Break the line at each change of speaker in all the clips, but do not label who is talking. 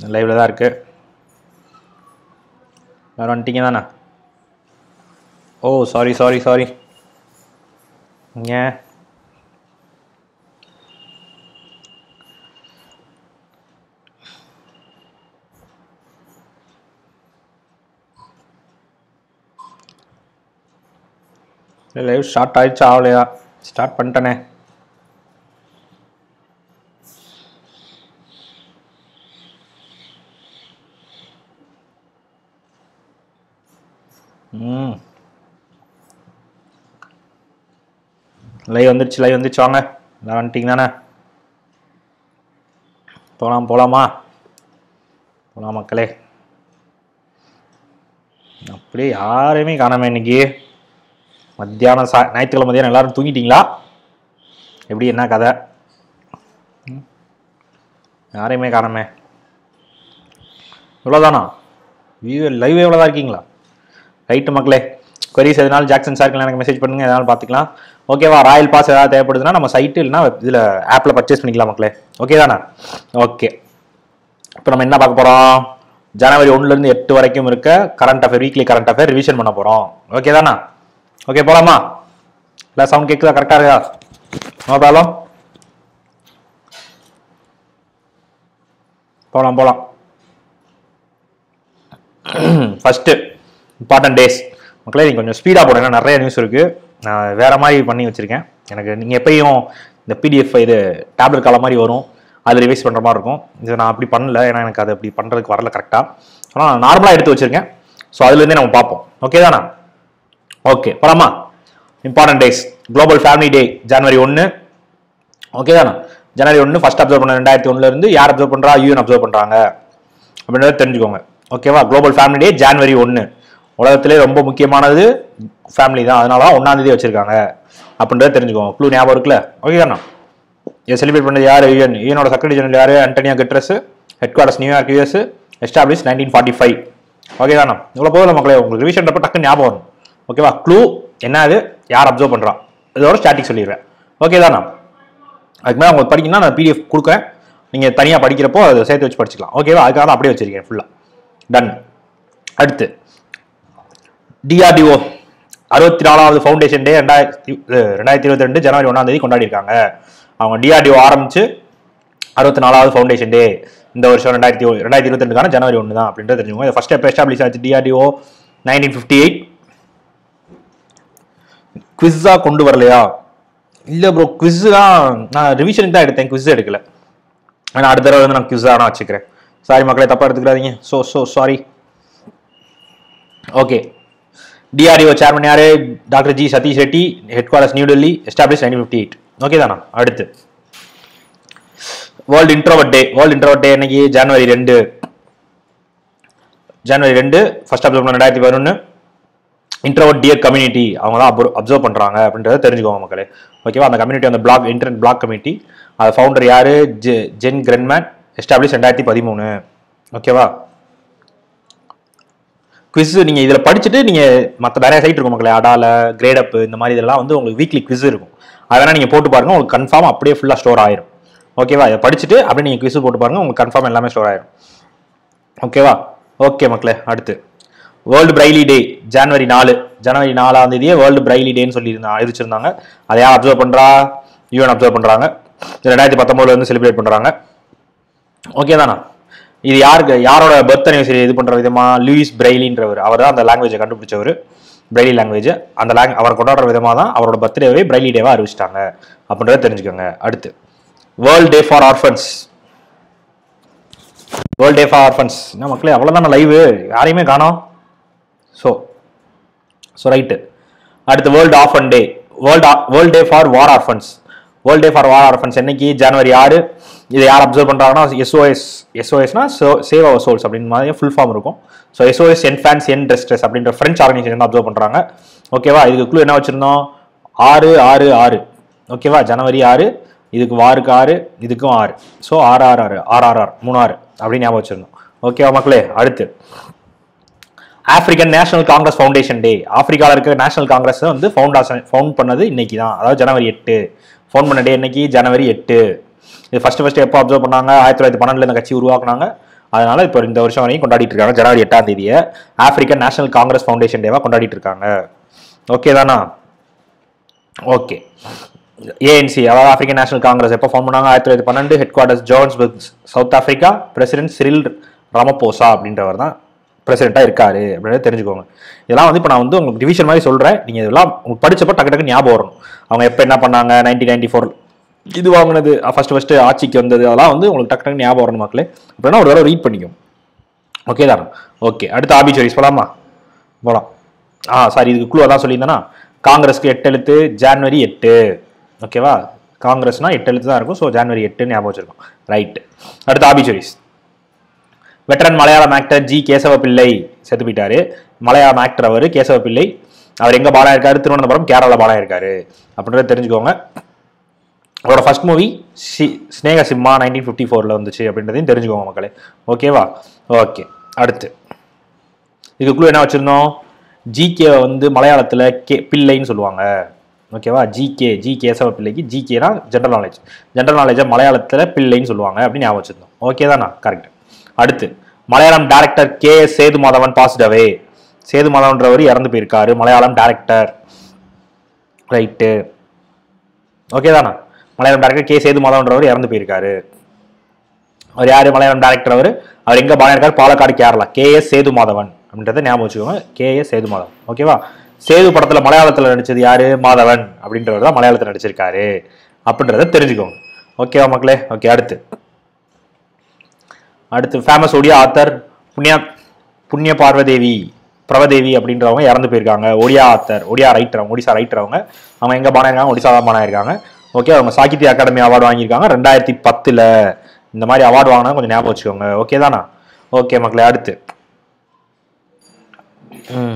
லைவில் தான் இருக்கு எல்லாரும் வந்துட்டீங்க தானே ஓ சாரி சாரி சாரி ஏன் லைவ் ஸ்டார்ட் ஆயிடுச்சா ஆகலையா ஸ்டார்ட் பண்ணிட்டேனே ம் லைவ் வந்துருச்சு லைவ் வந்துருச்சு வாங்க எல்லாம் வந்துட்டீங்க தானே போகலாம் போகலாமா போகலாம் மக்களே அப்படியே யாரையுமே காணாம இன்னைக்கு மத்தியானம் சா ஞாயிற்றுக்கிழமை மதியானம் எல்லாரும் தூங்கிட்டீங்களா எப்படி என்ன கதை ம்? யாரையுமே காணாமே இவ்வளோதானா வியூ லைவ் எவ்வளோதான் இருக்கீங்களா ரைட்டு மக்களே queries எதனாலும் ஜாக்சன் சார்க்கு எனக்கு மெசேஜ் பண்ணுங்க எதனாலும் பார்த்துக்கலாம் ஓகேவா ராயல் பாஸ் ஏதாவது தேவைப்படுதுன்னா நம்ம சைட்டு இல்லைனா இதில் ஆப்பில் பர்ச்சேஸ் பண்ணிக்கலாம் மக்களே ஓகே தானே ஓகே இப்போ நம்ம என்ன பார்க்க போகிறோம் ஜனவரி ஒன்றுலேருந்து எட்டு வரைக்கும் இருக்க current affair weekly current affair revision பண்ண போகிறோம் ஓகே தானே ஓகே போகலாமா இல்லை சவுண்ட் கேட்குதா கரெக்டாக இருக்கா நோ ப்ராப்ளம் போகலாம் போகலாம் ஃபஸ்ட்டு இம்பார்ட்டன்ட் டேஸ் மக்களே நீங்கள் கொஞ்சம் ஸ்பீடாக போடுங்க ஏன்னா நிறைய நியூஸ் இருக்குது நான் வேறு மாதிரி பண்ணி வச்சுருக்கேன் எனக்கு நீங்கள் எப்பயும் இந்த பிடிஎஃப் இது டேப்லெட் கால மாதிரி வரும் அது ரிவைஸ் பண்ணுற மாதிரி இருக்கும் இது நான் அப்படி பண்ணல ஏன்னா எனக்கு அது அப்படி பண்ணுறதுக்கு வரல கரெக்டாக ஆனால் நான் நார்மலாக எடுத்து வச்சுருக்கேன் ஸோ அதுலேருந்தே நம்ம பார்ப்போம் ஓகே தானே ஓகே போலாமா important days global family day ஜனவரி ஒன்று ஓகே தானே ஜனவரி ஒன்று ஃபர்ஸ்ட் அப்சர்வ் பண்ண ரெண்டாயிரத்தி ஒண்ணுல இருந்து யார் அப்சர்வ் பண்ணுறா யூஎன் அப்சர்வ் பண்ணுறாங்க அப்படின்றத தெரிஞ்சுக்கோங்க ஓகேவா குளோபல் ஃபேமிலி டே ஜான்வரி ஒன்று உலகத்திலே ரொம்ப முக்கியமானது ஃபேமிலி தான் அதனால தான் ஒன்றாம் தேதி வச்சிருக்காங்க அப்படின்றத தெரிஞ்சுக்கோங்க க்ளூ ஞாபகம் இருக்குல்ல ஓகே தானே இதை செலிப்ரேட் பண்ணது யார் யூஎன் யூஎனோட செக்ரட்டரி ஜெனரல் யார் அண்டனியா Guterres headquarters New York US establish nineteen forty five okay தானே இவ்வளோ போதில் மக்களே உங்களுக்கு ரிவிஷன் அப்போ டக்குன்னு ஞாபகம் வரும் ஓகேவா க்ளூ என்ன அது யார் அப்சர்வ் பண்ணுறான் இதோட ஸ்டாட்டிக் சொல்லிடுறேன் ஓகே தானே அதுக்கு மேலே உங்களுக்கு படிக்கணும்னா நான் பிடிஎஃப் கொடுக்குறேன் நீங்கள் தனியாக படிக்கிறப்போ அதை சேர்த்து வச்சு படிச்சுக்கலாம் ஓகேவா அதுக்காக தான் அப்படியே வச்சிருக்கேன் ஃபுல்லாக டன் அடுத்து டிஆர்டிஓ அறுபத்தி நாலாவது ஃபவுண்டேஷன் டே ரெண்டாயிரத்தி அஹ் ரெண்டாயிரத்தி இருபத்தி ரெண்டு ஜனவரி ஒன்றாம் தேதி கொண்டாடி இருக்காங்க அவங்க டிஆர்டிஓ ஆரம்பிச்சு அறுபத்தி நாலாவது ஃபவுண்டேஷன் டே இந்த வருஷம் ரெண்டாயிரத்தி ரெண்டாயிரத்தி இருபத்தி ரெண்டுக்கான ஜனவரி ஒன்று தான் அப்படின்றது தெரிஞ்சுக்கோங்க இது ஃபர்ஸ்ட் எப்போ எஸ்டாப்ளிஷ் ஆச்சு டிஆர்டிஓ நைன்டீன் ஃபிஃப்டி எயிட் குவிஸாக கொண்டு வரலையா இல்லை ப்ரோ குவிஸ் தான் நான் ரிவிஷனுக்கு தான் எடுத்தேன் குவிஸ் எடுக்கல ஆனால் அடுத்த தடவை வந்து நான் குவிஸாக நான் வச்சுக்கிறேன் சாரி மக்களே தப்பாக எடுத்துக்கிறாதீங்க so so sorry okay DRDO chairman யாரு doctor G Satheesh Reddy headquarters New Delhi establish nineteen fifty eight okay தானா அடுத்து world introvert day world introvert day இன்னைக்கு ஜனவரி ரெண்டு ஜனவரி ரெண்டு ஃபர்ஸ்ட் அப்சர்வ் பண்ண ரெண்டாயிரத்தி பதினொன்று இன்ட்ரோவர்ட் டியர் கம்யூனிட்டி அவங்க தான் அப்சர்வ் பண்ணுறாங்க அப்படின்றத தெரிஞ்சுக்கோங்க மக்களே ஓகேவா அந்த கம்யூனிட்டி அந்த பிளாக் இன்டர்நெட் பிளாக் கமிட்டி அது ஃபவுண்டர் யாரு ஜெ ஜென் கிரென்மேன் எஸ்டாப்ளிஷ் ரெண்டாயிரத்தி பதிமூணு ஓகேவா குவிஸ் நீங்கள் இதில் படிச்சுட்டு நீங்கள் மற்ற நிறைய சைட் இருக்கும் மக்களே அடால கிரேட் அப் இந்த மாதிரி இதெல்லாம் வந்து உங்களுக்கு வீக்லி குவிஸ் இருக்கும் அதெல்லாம் நீங்கள் போட்டு பாருங்க உங்களுக்கு கன்ஃபார்ம் அப்படியே ஃபுல்லாக ஸ்டோர் ஆயிரும் ஓகேவா இதை படிச்சுட்டு அப்படியே நீங்கள் குவிஸ் போட்டு பாருங்க உங்களுக்கு கன்ஃபார்ம் எல்லாமே ஸ்டோர் ஆயிரும் ஓகேவா ஓகே மக்களே அடுத்து வேர்ல்டு பிரைலி டே ஜனவரி நாலு ஜனவரி நாலாம் தேதியே வேர்ல்டு பிரைலி டேன்னு சொல்லி அறிவிச்சிருந்தாங்க அதை யார் அப்சர்வ் பண்ணுறா யூஎன் அப்சர்வ் பண்ணுறாங்க ரெண்டாயிரத்தி பத்தொம்போதுல இருந்து செலிப்ரேட் பண்ணுறாங்க ஓகே தானா இது யாருக்கு யாரோட பர்த் அனிவர்சரி இது பண்ற விதமா லூயிஸ் பிரைலின்றவர் அவர் தான் அந்த லாங்குவேஜை கண்டுபிடிச்சவர் பிரைலி லாங்குவேஜ் அந்த லாங் அவர் கொண்டாடுற விதமாக தான் அவரோட பர்த்டேவே பிரைலி டேவா அறிவிச்சிட்டாங்க அப்படின்றத தெரிஞ்சுக்கோங்க அடுத்து world day for orphans world day for orphans என்ன மக்களே அவ்வளோதான் லைவு யாரையுமே காணோம் ஸோ ஸோ ரைட்டு அடுத்து world orphan day world world day for war orphans world day for war orphans என்னைக்கு ஜனவரி ஆறு இதை யார் அப்சர்வ் பண்ணுறாங்கன்னா எஸ்ஓஎஸ் எஸ்ஓஎஸ்னா சேவ் அவர் சோல்ஸ் அப்படின்னு மாதிரி ஃபுல் ஃபார்ம் இருக்கும் ஸோ எஸ்ஓஎஸ் என் ஃபேன்ஸ் என் ரெஸ்ட்ரெஸ் அப்படின்ற ஃப்ரெஞ்ச் ஆர்கனைசேஷன் அப்சர்வ் பண்ணுறாங்க ஓகேவா இதுக்கு குழு என்ன வச்சுருந்தோம் ஆறு ஆறு ஆறு ஓகேவா ஜனவரி ஆறு இதுக்கு வாருக்கு ஆறு இதுக்கும் ஆறு ஸோ ஆறு ஆறு ஆறு ஆறு ஆறு ஆறு மூணு ஆறு அப்படின்னு ஞாபகம் வச்சுருந்தோம் ஓகேவா மக்களே அடுத்து African National Congress foundation day ஆப்பிரிக்காவில் இருக்கிற நேஷனல் காங்கிரஸ் வந்து ஃபவுண்டாஷன் ஃபவுண்ட் பண்ணது இன்னைக்கு தான் அதாவது ஜனவரி எட்டு ஃபவுண்ட் பண்ண டே இன்னைக்கு ஜனவரி எட்டு இது ஃபர்ஸ்ட் ஃபர்ஸ்ட் எப்போ அப்சர்வ் பண்ணாங்க ஆயிரத்தி தொள்ளாயிரத்தி பன்னெண்டுல இந்த கட்சி உருவாக்குனாங்க அதனால இப்போ இந்த வருஷம் வரையும் கொண்டாடிட்டு இருக்காங்க ஜனவரி எட்டாம் தேதியை ஆப்பிரிக்கன் நேஷனல் காங்கிரஸ் ஃபவுண்டேஷன் டேவா கொண்டாடிட்டு இருக்காங்க ஓகே தானா ஓகே ஏஎன்சி அதாவது ஆப்பிரிக்கன் நேஷனல் காங்கிரஸ் எப்போ ஃபார்ம் பண்ணாங்க ஆயிரத்தி தொள்ளாயிரத்தி பன்னெண்டு headquarters Johannesburg South Africa president Cyril Ramaphosa அப்படின்றவர் தான் பிரசிடென்ட்டாக இருக்காரு அப்படின்றத தெரிஞ்சுக்கோங்க இதெல்லாம் வந்து இப்போ நான் வந்து உங்களுக்கு டிவிஷன் மாதிரி சொல்கிறேன் நீங்கள் இதெல்லாம் உங்களுக்கு படிச்சப்போ டக்கு டக்கு ஞாபகம் வரணும் அவங்க எப்போ என்ன பண்ணாங்க நைன்டீன் நைன்டி ஃபோர் இது வாங்கினது ஃபர்ஸ்ட் ஃபர்ஸ்ட் ஆட்சிக்கு வந்தது அதெல்லாம் வந்து உங்களுக்கு டக்கு டக்கு ஞாபகம் வரணும் மக்களே அப்படின்னா ஒரு தடவை ரீட் பண்ணிக்கும் ஓகே தானே ஓகே அடுத்து ஆபிச்சரிஸ் போலாமா போலாம் ஆ சாரி இதுக்கு குழு அதான் சொல்லியிருந்தேன்னா காங்கிரஸ்க்கு எட்டு எழுத்து ஜான்வரி எட்டு ஓகேவா காங்கிரஸ்னா எட்டு எழுத்து தான் இருக்கும் ஸோ ஜான்வரி எட்டுன்னு ஞாபகம் வச்சிருக்கோம் ரைட் அடுத்து obituaries veteran Malayalam actor G Kesava Pillai செத்து போயிட்டாரு மலையாளம் ஆக்டர் அவர் கேசவ பிள்ளை அவர் எங்க பாடம் இருக்காரு திருவனந்தபுரம் கேரளா பாடம் இருக்காரு அப்படின்றத தெரிஞ்சுக்கோங்க அவரோட ஃபர்ஸ்ட் மூவி சி ஸ்னேக சிம்மா நைன்டீன் ஃபிஃப்டி ஃபோரில் வந்துச்சு அப்படின்றதையும் தெரிஞ்சுக்கோங்க மக்களே ஓகேவா ஓகே அடுத்து இதுக்குள்ள என்ன வச்சிருந்தோம் ஜிகே வந்து மலையாளத்தில் கே பிள்ளைன்னு சொல்லுவாங்க ஓகேவா ஜிகே ஜி கேசவ பிள்ளைக்கு ஜிகேனா ஜென்ரல் நாலேஜ் ஜென்ரல் நாலேஜை மலையாளத்தில் பிள்ளைன்னு சொல்லுவாங்க அப்படின்னு ஞாபகம் வச்சிருந்தோம் ஓகே தானா கரெக்ட் அடுத்து Malayalam director K S Sethu Madhavan passed away Sethu மாதவன்றவர் இறந்து போயிருக்காரு மலையாளம் டேரக்டர் ரைட்டு ஓகே தானா மலையாளம் டேரக்டர் கே சேது மாதவன்றவர் இறந்து போயிருக்காரு அவர் யாரு மலையாளம் டேரக்டர் அவர் அவர் எங்க பாடம் இருக்காரு பாலக்காடு கேரளா கே எஸ் சேது மாதவன் அப்படின்றத ஞாபகம் வச்சுக்கோங்க கே எஸ் சேது மாதவன் ஓகேவா சேது படத்துல மலையாளத்துல நடிச்சது யாரு மாதவன் அப்படின்றவர் தான் மலையாளத்துல நடிச்சிருக்காரு அப்படின்றத தெரிஞ்சுக்கோங்க ஓகேவா மக்களே ஓகே அடுத்து அடுத்து ஃபேமஸ் ஒடியா ஆத்தர் புண்ணியா புண்ணிய பார்வதேவி பிரபதேவி அப்படின்றவங்க இறந்து போயிருக்காங்க ஒடியா ஆத்தர் ஒடியா ரைட்டர் அவங்க ஒடிசா ரைட்டர் அவங்க அவங்க எங்க பானம் இருக்காங்க ஒடிசா தான் பானம் இருக்காங்க ஓகே அவங்க சாகித்ய அகாடமி அவார்டு வாங்கியிருக்காங்க ரெண்டாயிரத்தி பத்துல இந்த மாதிரி அவார்டு வாங்கினா கொஞ்சம் ஞாபகம் வச்சுக்கோங்க ஓகே தானா ஓகே மக்களே அடுத்து ம்.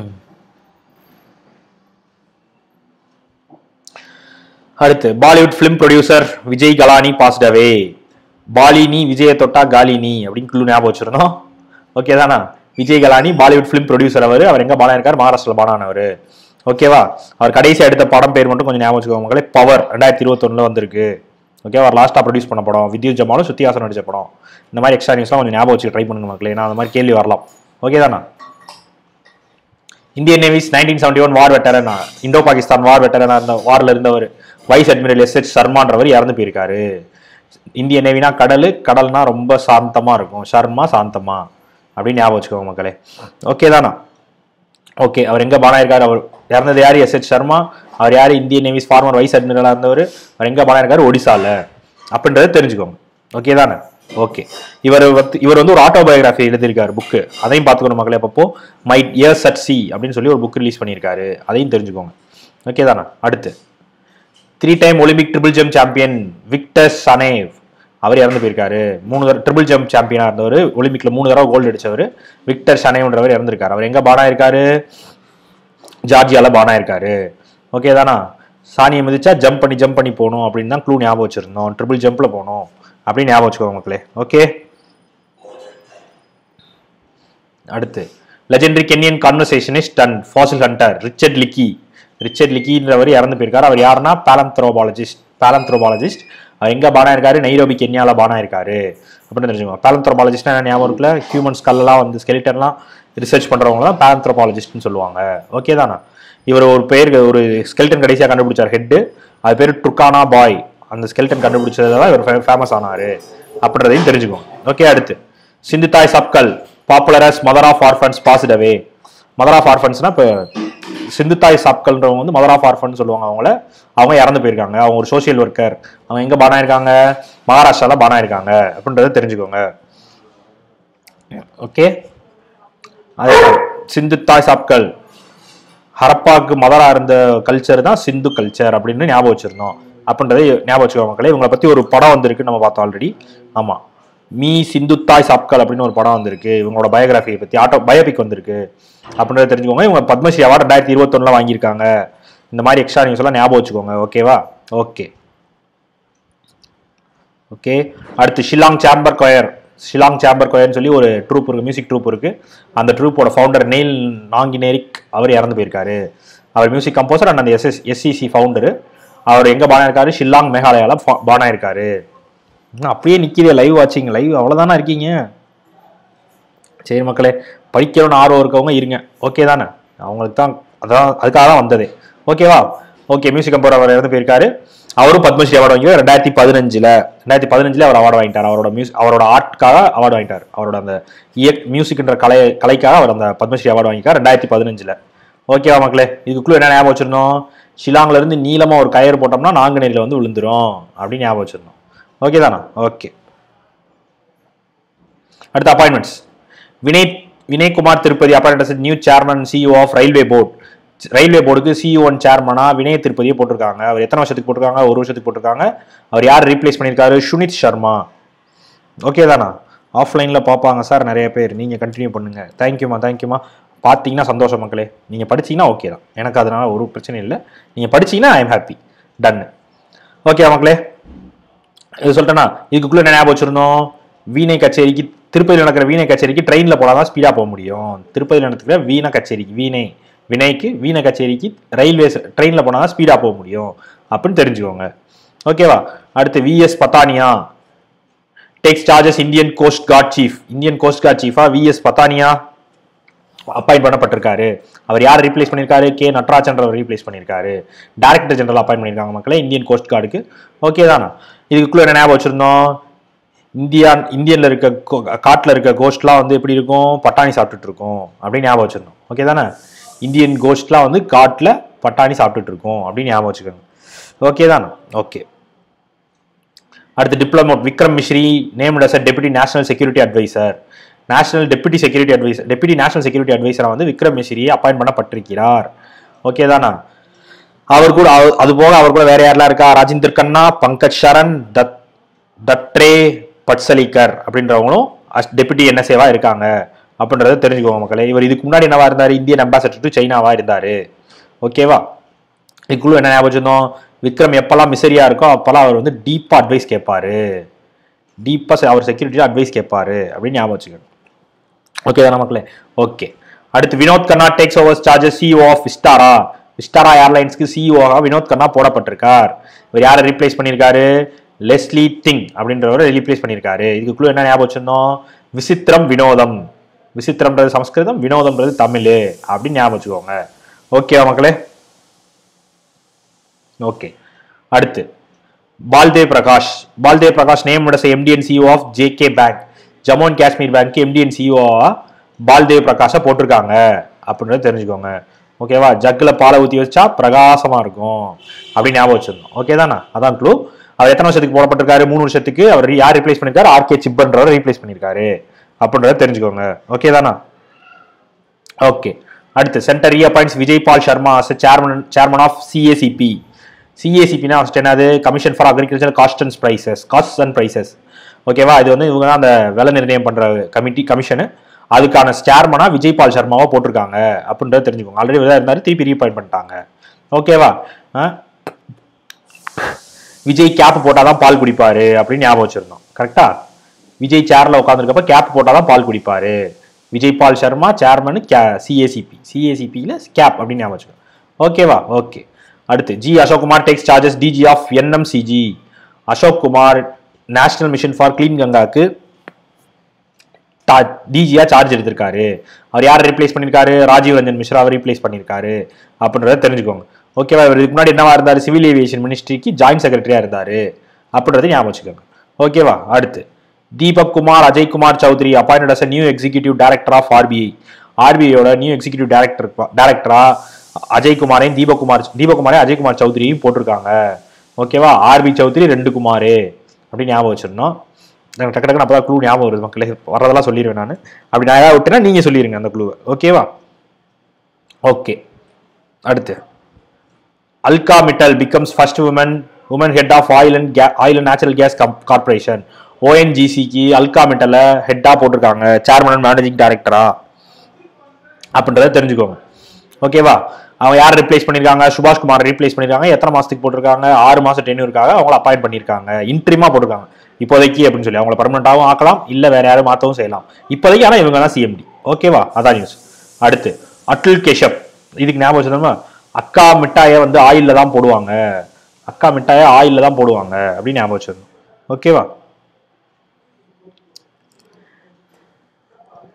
அடுத்து Bollywood film producer Vijay Galani passed away பாலினி விஜய தொட்டா காலினி அப்படின்னு குழு ஞாபகம் வச்சிருந்தோம் ஓகே தானா Vijay Galani Bollywood film producer அவர் அவர் எங்க பாலம் இருக்கார் மகாராஷ்டிரில் பானானவர் ஓகேவா அவர் கடைசி எடுத்த படம் பேர் மட்டும் கொஞ்சம் ஞாபகம் வச்சுக்கோங்க மக்களே பவர் ரெண்டாயிரத்தி இருபத்தொன்னுல வந்திருக்கு ஓகே அவர் லாஸ்ட்டாக ப்ரொடியூஸ் பண்ண படம் வித்யுத் ஜமாலும் சுத்தியாசன் நடிச்ச படம் இந்த மாதிரி எக்ஸ்ட்ரா நியூஸ்லாம் கொஞ்சம் ஞாபகம் வச்சு ட்ரை பண்ணுங்க மக்களே ஏன்னா அந்த மாதிரி கேள்வி வரலாம் ஓகே தானா Indian Navy's nineteen seventy one war veteran Indo Pakistan war வெட்டரனா இருந்த வாரில் இருந்தவர் வைஸ் அட்மிரல் எஸ் எச் சர்மான்றவர் இறந்து போயிருக்காரு இந்திய நேவினா கடல் கடல்னா ரொம்ப சாந்தமா இருக்கும் ஷர்மா சாந்தமா அப்படின்னு ஞாபகம் வச்சுக்கோங்க மக்களே ஓகே தானா ஓகே அவர் எங்க பானா இருக்காரு அவர் இறந்தது யார் எஸ் எச் சர்மா அவர் யார் இந்திய நேவிஸ் ஃபார்மர் வைஸ் அட்மிரலா இருந்தவர் அவர் எங்க பானா இருக்காரு ஒடிசால அப்படின்றத தெரிஞ்சுக்கோங்க ஓகே தானே ஓகே இவர் வந்து இவர் வந்து ஒரு ஆட்டோபயோகிராஃபி எழுதியிருக்காரு புக்கு அதையும் பார்த்துக்கணும் மக்களே அப்பப்போ மை இயர்ஸ் அட் சி அப்படின்னு சொல்லி ஒரு புக் ரிலீஸ் பண்ணியிருக்காரு அதையும் தெரிஞ்சுக்கோங்க ஓகே தானே அடுத்து three time Olympic triple jump champion Viktor Saneyev அவர் இறந்து போயிருக்காரு மூணு தடவை ட்ரிபிள் ஜம்ப் சாம்பியனாக இருந்தவர் ஒலிம்பிக்ல மூணு தடவை கோல்டு அடிச்சவர் விக்டர் சனேவ்ன்றவர் இறந்திருக்காரு அவர் எங்க பானா இருக்காரு ஜார்ஜியால பானா இருக்காரு ஓகே தானா சாணியை மிதிச்சா ஜம்ப் பண்ணி ஜம்ப் பண்ணி போகணும் அப்படின்னு தான் க்ளூ ஞாபகம் வச்சிருந்தோம் ட்ரிபிள் ஜம்ப்ல போகணும் அப்படின்னு ஞாபகம் வச்சுக்கோங்க மக்களே ஓகே அடுத்து legendary Kenyan conservationist and fossil hunter Richard Leakey Richard லிக்கின்றவர் இறந்து போயிருக்காரு அவர் யாருன்னா பேலந்த்ரோபாலஜிஸ்ட் பேலந்த்ரோபாலஜிஸ்ட் அவர் எங்க பானா இருக்காரு நைரோபி கென்யால பானா இருக்காரு அப்படின்னு தெரிஞ்சுக்கோங்க பேலந்த்ரோபாலஜிஸ்ட்னா என்ன ஞாபகம் இருக்குல்ல ஹியூமன் ஸ்கல்லாம் வந்து ஸ்கெலிட்டன்லாம் ரிசர்ச் பண்றவங்க தான் பேலந்த்ரோபாலஜிஸ்ட்னு சொல்லுவாங்க ஓகே தானா இவர் ஒரு பேர் ஒரு ஸ்கெல்டன் கடைசியாக கண்டுபிடிச்சார் ஹெட்டு அது பேர் ட்ருக்கானா பாய் அந்த ஸ்கெல்டன் கண்டுபிடிச்சதுல தான் இவர் ஃபேமஸ் ஆனாரு அப்படின்றதையும் தெரிஞ்சுக்கோங்க ஓகே அடுத்து Sindhutai Sapkal popular as mother of orphans passed away mother of ஆர்ஃபன்ஸ்னா இப்போ சிந்துதாய் சாப்கல்ன்றவங்க வந்து மதர் ஆஃப் ஆர்ஃபன் சொல்லுவாங்க அவங்கள அவங்க இறந்து போயிருக்காங்க அவங்க ஒரு சோஷியல் ஒர்க்கர் அவங்க எங்க பானா இருக்காங்க மகாராஷ்டிரால பானா இருக்காங்க அப்படின்றத தெரிஞ்சுக்கோங்க ஓகே அதே சிந்துத்தாய் சாப்கல் ஹரப்பாக்கு மதரா இருந்த கல்ச்சர் தான் சிந்து கல்ச்சர் அப்படின்னு ஞாபகம் வச்சிருந்தோம் அப்படின்றத ஞாபகம் வச்சுக்கோங்க மக்களே இவங்களை பத்தி ஒரு படம் வந்திருக்கு நம்ம பார்த்தோம் ஆல்ரெடி ஆமா மீ சிந்துத்தாய் சாப்கல் அப்படின்னு ஒரு படம் வந்திருக்கு இவங்களோட பயோகிராஃபியை பத்தி ஆட்டோ பயோபிக் வந்திருக்கு அப்படின்றத தெரிஞ்சுக்கோங்க இவங்க பத்மஸ்ரீ அவார்டு ரெண்டாயிரத்தி இருபத்தொன்னுல வாங்கியிருக்காங்க இந்த மாதிரி எக்ஸ்ட்ரா நியூஸ் எல்லாம் ஞாபகம் வச்சுக்கோங்க ஓகேவா ஓகே ஓகே அடுத்து Shillong chamber choir Shillong chamber கொயர்னு சொல்லி ஒரு ட்ரூப் இருக்கு மியூசிக் ட்ரூப் இருக்கு அந்த ட்ரூப்போட ஃபவுண்டர் நெயில் நாங்கினேரிக் அவர் இறந்து போயிருக்காரு அவர் மியூசிக் கம்போசர் அண்ட் அந்த எஸ்எஸ் எஸ்சிசி ஃபவுண்டர் அவர் எங்க பானா இருக்காரு ஷில்லாங் மேகாலயால ஃபா- பானா இருக்காரு இன்னும் அப்படியே நிக்கிறே லைவ் வாட்சிங் லைவ் அவ்வளவுதானா இருக்கீங்க சரி மக்களே படிக்கணும்னு ஆர்வம் இருக்கவங்க இருங்க ஓகே தானே அவங்களுக்கு தான் அதான் அதுக்காக தான் வந்தது ஓகேவா ஓகே மியூசிக் கம்போர் அவர் இறந்து போயிருக்காரு அவரும் பத்மஸ்ரீ அவார்டு வாங்கி ரெண்டாயிரத்தி பதினஞ்சுல ரெண்டாயிரத்தி பதினஞ்சுல அவர் அவார்டு வாங்கிட்டார் அவரோட மியூசிக் அவரோட ஆர்ட்காக அவார்டு வாங்கிட்டார் அவரோட அந்த இயக் மியூசிக்ன்ற கலை கலைக்காக அவர் அந்த பத்மஸ்ரீ அவார்டு வாங்கிட்டார் ரெண்டாயிரத்தி பதினஞ்சுல ஓகேவா மக்களே இதுக்குள்ள என்ன ஞாபகம் வச்சிருந்தோம் ஷிலாங்ல இருந்து நீளமா ஒரு கயிறு போட்டோம்னா நாங்குநேரியில் வந்து விழுந்துரும் அப்படின்னு ஞாபகம் வச்சிருந்தோம் ஓகே தானா ஓகே அடுத்த appointments Vinay Vinaykumar Tripathi appointment new chairman CEO of railway board railway போர்டுக்கு சிஇஓ ஒன் சேர்மனா வினய் திருப்பதியை போட்டிருக்காங்க அவர் எத்தனை வருஷத்துக்கு போட்டிருக்காங்க ஒரு வருஷத்துக்கு போட்டிருக்காங்க அவர் யார் ரீப்ளேஸ் பண்ணியிருக்காரு சுனித் சர்மா ஓகே தானா ஆஃப்லைனில் பார்ப்பாங்க சார் நிறைய பேர் நீங்கள் கண்டினியூ பண்ணுங்க தேங்க்யூமா தேங்க்யூமா பார்த்தீங்கன்னா சந்தோஷம் மக்களே நீங்கள் படிச்சீங்கன்னா ஓகே தான் எனக்கு அதனால ஒரு பிரச்சனை இல்லை நீங்கள் படிச்சீங்கன்னா ஐ எம் ஹாப்பி டன்னு ஓகே மக்களே இது சொல்லிட்டேன்னா இதுக்குள்ள என்ன ஞாபகம் வச்சிருந்தோம் வீணை கச்சேரிக்கு திருப்பதியில் நடக்கிற வீணை கச்சேரிக்கு ட்ரெயினில் போனால் தான் ஸ்பீடாக போக முடியும் திருப்பதியில் நடக்கிற வீணை கச்சேரிக்கு வீணை வினைக்கு வீணை கச்சேரிக்கு ரயில்வே ட்ரெயினில் போனால் தான் ஸ்பீடாக போக முடியும் அப்படின்னு தெரிஞ்சுக்கோங்க ஓகேவா அடுத்து VS Pathania takes charges Indian Coast Guard chief Indian Coast Guard சீஃபா விஎஸ் பத்தானியா அப்பாயிண்ட் பண்ணப்பட்டிருக்காரு அவர் யார் ரீப்ளேஸ் பண்ணியிருக்காரு கே நட்ராஜன்றவர் ரீப்ளேஸ் பண்ணியிருக்காரு டைரக்டர் ஜெனரல் அப்பாயிண்ட் பண்ணியிருக்காங்க மக்களே இந்தியன் கோஸ்ட் கார்டுக்கு ஓகே தானா இதுக்குள்ள என்ன ஞாபகம் வச்சிருந்தோம் இந்தியா இந்தியன்ல இருக்க கோ- காட்டுல இருக்க கோஸ்ட்லாம் வந்து எப்படி இருக்கும் பட்டாணி சாப்பிட்டுட்டு இருக்கும் அப்படின்னு ஞாபகம் வச்சிருந்தோம் ஓகே தானே இந்தியன் கோஸ்ட்லாம் வந்து காட்டுல பட்டாணி சாப்பிட்டுட்டு இருக்கும் அப்படின்னு ஞாபகம் வச்சுக்கோங்க ஓகே தானே ஓகே அடுத்து diplomat Vikram Misri named as deputy national security advisor national deputy security advisor deputy national security அட்வைசரா வந்து விக்ரம் மிஸ்ரியை அப்பாயிண்ட் பண்ணப்பட்டிருக்கிறார் ஓகே தானா அவர் கூட அவ- அது போக அவர் கூட வேற யாரெல்லாம் இருக்கா ராஜேந்தர் கண்ணா பங்கஜ் சரண் தத் தத்ரே பட்சலிகர் அப்படின்றவங்களும் டெபுட்டி என்எஸ்ஏவா இருக்காங்க அப்படின்றத தெரிஞ்சுக்கோங்க மக்களே இவர் இதுக்கு முன்னாடி என்னவா இருந்தாரு இந்தியன் அம்பாசடர் டு சைனாவா இருந்தாரு ஓகேவா இதுக்குள்ள என்ன ஞாபகம் வச்சிருந்தோம் விக்ரம் எப்பெல்லாம் மிசரியா இருக்கோ அப்பெல்லாம் அவர் வந்து டீப்பா அட்வைஸ் கேட்பாரு டீப்பா அவர் செக்யூரிட்டி அட்வைஸ் கேட்பாரு அப்படின்னு ஞாபகம் வச்சுக்கணும் ஓகே தானே மக்களே ஓகே அடுத்து Vinod Khanna takes over charges CEO of Vistara Vistara ஏர்லைன்ஸ்க்கு சிஇஓவாக வினோத் கண்ணா போடப்பட்டிருக்கார் இவர் யாரை ரீப்ளேஸ் பண்ணியிருக்காரு லெஸ்லி திங் அப்படின்றவரை ரீப்ளேஸ் பண்ணியிருக்காரு இதுக்குள்ள என்ன ஞாபகம் வச்சிருந்தோம் விசித்திரம் வினோதம் விசித்திரம்ன்றது சமஸ்கிருதம் வினோதம்ன்றது தமிழ் அப்படின்னு ஞாபகம் வச்சுக்கோங்க ஓகேவா மக்களே ஓகே அடுத்து Baldev Prakash Baldev Prakash named MD and CEO of JK bank Jammu and Kashmir bank MD and சிஓவா பால்தேவ் பிரகாஷை போட்டிருக்காங்க அப்படின்றத தெரிஞ்சுக்கோங்க ஓகேவா ஜக்கில் பாலை ஊற்றி வச்சா பிரகாசமா இருக்கும் அப்படின்னு ஞாபகம் வச்சிருந்தோம் ஓகே தானே அதான் க்ளூ அவர் எத்தனை வருஷத்துக்கு போடப்பட்டிருக்காரு மூணு வருஷத்துக்கு அவர் யார் ரீப்ளேஸ் பண்ணிருக்காரு ஆர்கே சிப்பன்றவர் ரீப்ளேஸ் பண்ணியிருக்காரு அப்படின்றத தெரிஞ்சுக்கோங்க ஓகே தானா ஓகே அடுத்து centre reappoints Vijay Paul Sharma as chairman chairman of CACP சிஏசிபினா ஃபஸ்ட் என்னது commission for agriculture cost and prices cost and prices ஓகேவா இது வந்து இவங்க தான் அந்த விலை நிர்ணயம் பண்ற கமிட்டி கமிஷனு அதுக்கான சேர்மனா விஜய் பால் சர்மாவை போட்டிருக்காங்க அப்படின்றத தெரிஞ்சுக்கோங்க ஆல்ரெடி விதா இருந்தாரு திருப்பி ரீஅப்பாயிண்ட் பண்ணிட்டாங்க ஓகேவா ஆ? விஜய் கேப் போட்டாதான் பால் குடிப்பாரு அப்படின்னு ஞாபகம் வச்சிருந்தோம் கரெக்டா விஜய் சேர்ல உட்காந்துருக்கப்ப கேப் போட்டாதான் பால் குடிப்பாரு விஜய் பால் சர்மா சேர்மனு கே சிஏசிபி சிஏசிபியில் கேப் அப்படின்னு ஞாபகம் வச்சுக்கோங்க ஓகேவா ஓகே அடுத்து G Ashok Kumar takes charges DG of NMCG Ashok Kumar national mission for clean கங்காக்கு டிஜியா சார்ஜ் எடுத்திருக்காரு அவர் யாரை ரீப்ளேஸ் பண்ணியிருக்காரு ராஜீவ் ரஞ்சன் மிஸ்ராவை ரீப்ளேஸ் பண்ணியிருக்காரு அப்படின்றத தெரிஞ்சுக்கோங்க ஓகேவா இவர் இதுக்கு முன்னாடி என்னவா இருந்தார் சிவில் ஏவியேஷன் மினிஸ்ட்ரிக்கு ஜாயின்ட் செக்ரட்டரியா இருந்தாரு அப்படின்றத ஞாபகம் வச்சுக்கோங்க ஓகேவா அடுத்து Deepak Kumar Ajay Kumar Chaudhary appointed as new executive director of RBI ஆர்பிஐயோட நியூ எக்ஸிகியூட்டிவ் டைரக்டர் டைரக்டரா அஜய் குமாரையும் தீபக் குமார் தீபக் குமாரையும் அஜய் குமார் சௌத்ரியும் போட்டிருக்காங்க ஓகேவா ஆர்பி சௌத்ரி ரெண்டு குமார் அப்படின்னு ஞாபகம் வச்சிருந்தோம் எனக்கு டக்கு டக்குனு அப்பதான் க்ளூ ஞாபகம் வருது மக்களே வர்றதெல்லாம் சொல்லிடுவேன் நான் அப்படி நான் ஏதாவது விட்டேன்னா நீங்க சொல்லிடுங்க அந்த க்ளூவை ஓகேவா ஓகே அடுத்து Alka Mittal becomes first woman woman head of oil and கே oil and natural gas corporation ஓஎன்ஜிசிக்கு அல்கா மிட்டலை ஹெட்டாக போட்டிருக்காங்க சேர்மன் அண்ட் மேனேஜிங் டைரக்டரா அப்படின்றத தெரிஞ்சுக்கோங்க ஓகேவா அவங்க யார் ரிப்ளேஸ் பண்ணியிருக்காங்க சுபாஷ் குமார் ரீப்ளேஸ் பண்ணியிருக்காங்க எத்தனை மாசத்துக்கு போட்டிருக்காங்க ஆறு மாசம் டென்யூருக்காக அவங்கள அப்பாயிண்ட் பண்ணியிருக்காங்க இன்ட்ரிமா போட்டிருக்காங்க இப்போதைக்கு அப்படின்னு சொல்லி அவங்கள பர்மனெண்ட்டாகவும் ஆக்கலாம் இல்லை வேற யாரும் மாற்றவும் செய்யலாம் இப்போதைக்கு ஆனால் இவங்க தான் சிஎம்டி ஓகேவா அதான் நியூஸ் அடுத்து அட்டுல் கேஷப் இதுக்கு ஞாபகம் வச்சுருந்தோமா அக்கா மிட்டாயை வந்து ஆயில்ல தான் போடுவாங்க அக்கா மிட்டாயை ஆயில்ல தான் போடுவாங்க அப்படின்னு ஞாபகம் வச்சிருந்தோம் ஓகேவா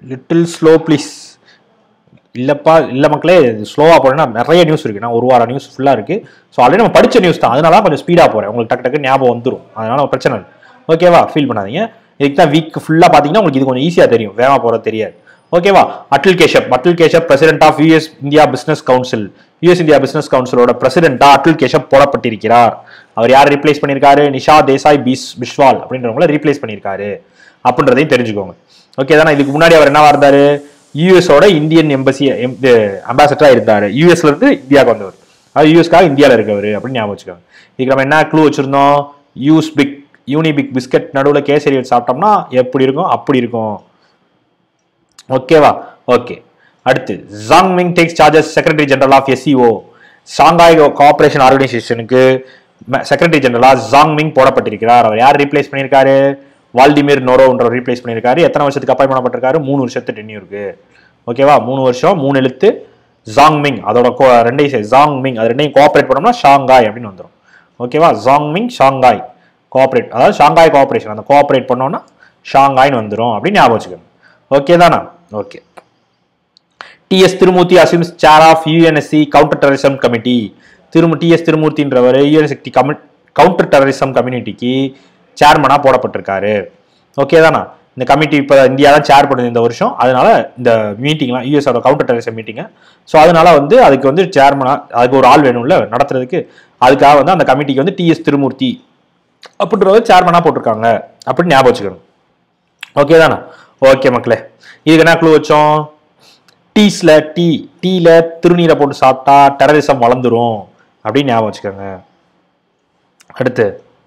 லிட்டில் ஸ்லோ ப்ளீஸ் இல்லப்பா இல்ல மக்களே ஸ்லோவா போறேன்னா நிறைய நியூஸ் இருக்கு நான் ஒரு வாரம் நியூஸ் ஃபுல்லா இருக்கு ஸோ ஆல்ரெடி நம்ம படிச்ச நியூஸ் தான் அதனால தான் கொஞ்சம் ஸ்பீடா போறேன் உங்களுக்கு டக்கு டக்கு ஞாபகம் வந்துரும் அதனால பிரச்சனை இல்லை ஓகேவா ஃபீல் பண்ணாதீங்க இதுக்கு தான் வீக் ஃபுல்லா பாத்தீங்கன்னா உங்களுக்கு இது கொஞ்சம் ஈஸியா தெரியும் வேகமா போறது தெரியாது ஓகேவா Atul Keshap Atul Keshap president of US India business council US India business கவுன்சிலோட பிரசிடென்டா அட்டுல் கேஷப் போடப்பட்டிருக்கிறார் அவர் யார் ரீப்ளேஸ் பண்ணியிருக்காரு நிஷா தேசாய் பிஸ் பிஸ்வால் அப்படின்றவங்கள ரீப்ளேஸ் பண்ணியிருக்காரு அப்படின்றதையும் தெரிஞ்சுக்கோங்க ஓகே தானே இதுக்கு முன்னாடி அவர் என்னவா இருந்தாரு யூஎஸோட இந்தியன் எம்பசி அம்பாசடரா இருந்தாரு யூஎஸ்ல இருந்து இந்தியாவுக்கு வந்தவர் அது யூஎஸ்க்காக இந்தியாவில் இருக்கவர் அப்படின்னு ஞாபகம் வச்சுக்கோங்க இதுக்கு நம்ம என்ன க்ளூ வச்சிருந்தோம் யூஸ் பிக் யூனிபிக் பிஸ்கட் நடுவில் கேசரி வச்சு சாப்பிட்டோம்னா எப்படி இருக்கும் அப்படி இருக்கும் ஓகேவா ஓகே அடுத்து Zhang Ming takes charges secretary general of SCO Shanghai cooperation ஆர்கனைசேஷனுக்கு செக்ரட்டரி ஜெனரலா ஜாங் மிங் போடப்பட்டிருக்கிறார் அவர் யார் ரீப்ளேஸ் பண்ணியிருக்காரு வால்டிமிர் நோரோன்ற ரீப்ளேஸ் பண்ணியிருக்காரு எத்தனை வருஷத்துக்கு அப்பாய் பண்ணப்பட்டிருக்காரு மூணு வருஷத்து டென்யூருக்கு ஓகேவா மூணு வருஷம் மூணு எழுத்து ஜாங் மிங் அதோட கோ ரெண்டையும் சே- ஜாங் மிங் அது ரெண்டையும் கோஆபரேட் பண்ணோம்னா ஷாங்காய் அப்படின்னு வந்துடும் ஓகேவா ஜாங் மிங் ஷாங்காய் கோஆபரேட் அதாவது ஷாங்காய் கோஆபரேஷன் அந்த கோஆபரேட் பண்ணோம்னா ஷாங்காய்னு வந்துடும் அப்படின்னு ஞாபகம் வச்சுக்கோங்க ஓகே தானா okay TS Tirumurti assumes chair of UNSC counter terrorism committee Thiru TS திருமூர்த்தின்றவர் யூஎன்எஸ்சி கமி கவுண்டர் டெரரிசம் கம்யூனிட்டிக்கு சேர்மனா போடப்பட்டிருக்காரு ஓகே தானா இந்த கமிட்டி இப்போ இந்தியா தான் சேர் பண்ணுது இந்த வருஷம் அதனால இந்த மீட்டிங்லாம் யூஎஸோட கவுண்டர் டெரரிசம் மீட்டிங்கை ஸோ அதனால வந்து அதுக்கு வந்து சேர்மனா அதுக்கு ஒரு ஆள் வேணும்ல நடத்துறதுக்கு அதுக்காக வந்து அந்த கமிட்டிக்கு வந்து டிஎஸ் திருமூர்த்தி அப்படின்றவர் சேர்மனா போட்டிருக்காங்க அப்படின்னு ஞாபகம் வச்சுக்கணும் ஓகே தானா ஓகே மக்களே இதுக்கு என்ன க்ளூ வச்சோம் டீஸ்ல டீ டீல திருநீரை போட்டு சாப்பிட்டா டெரரிசம் வளர்ந்துரும் அப்படின்னு ஞாபகம் வச்சுக்கோங்க அடுத்து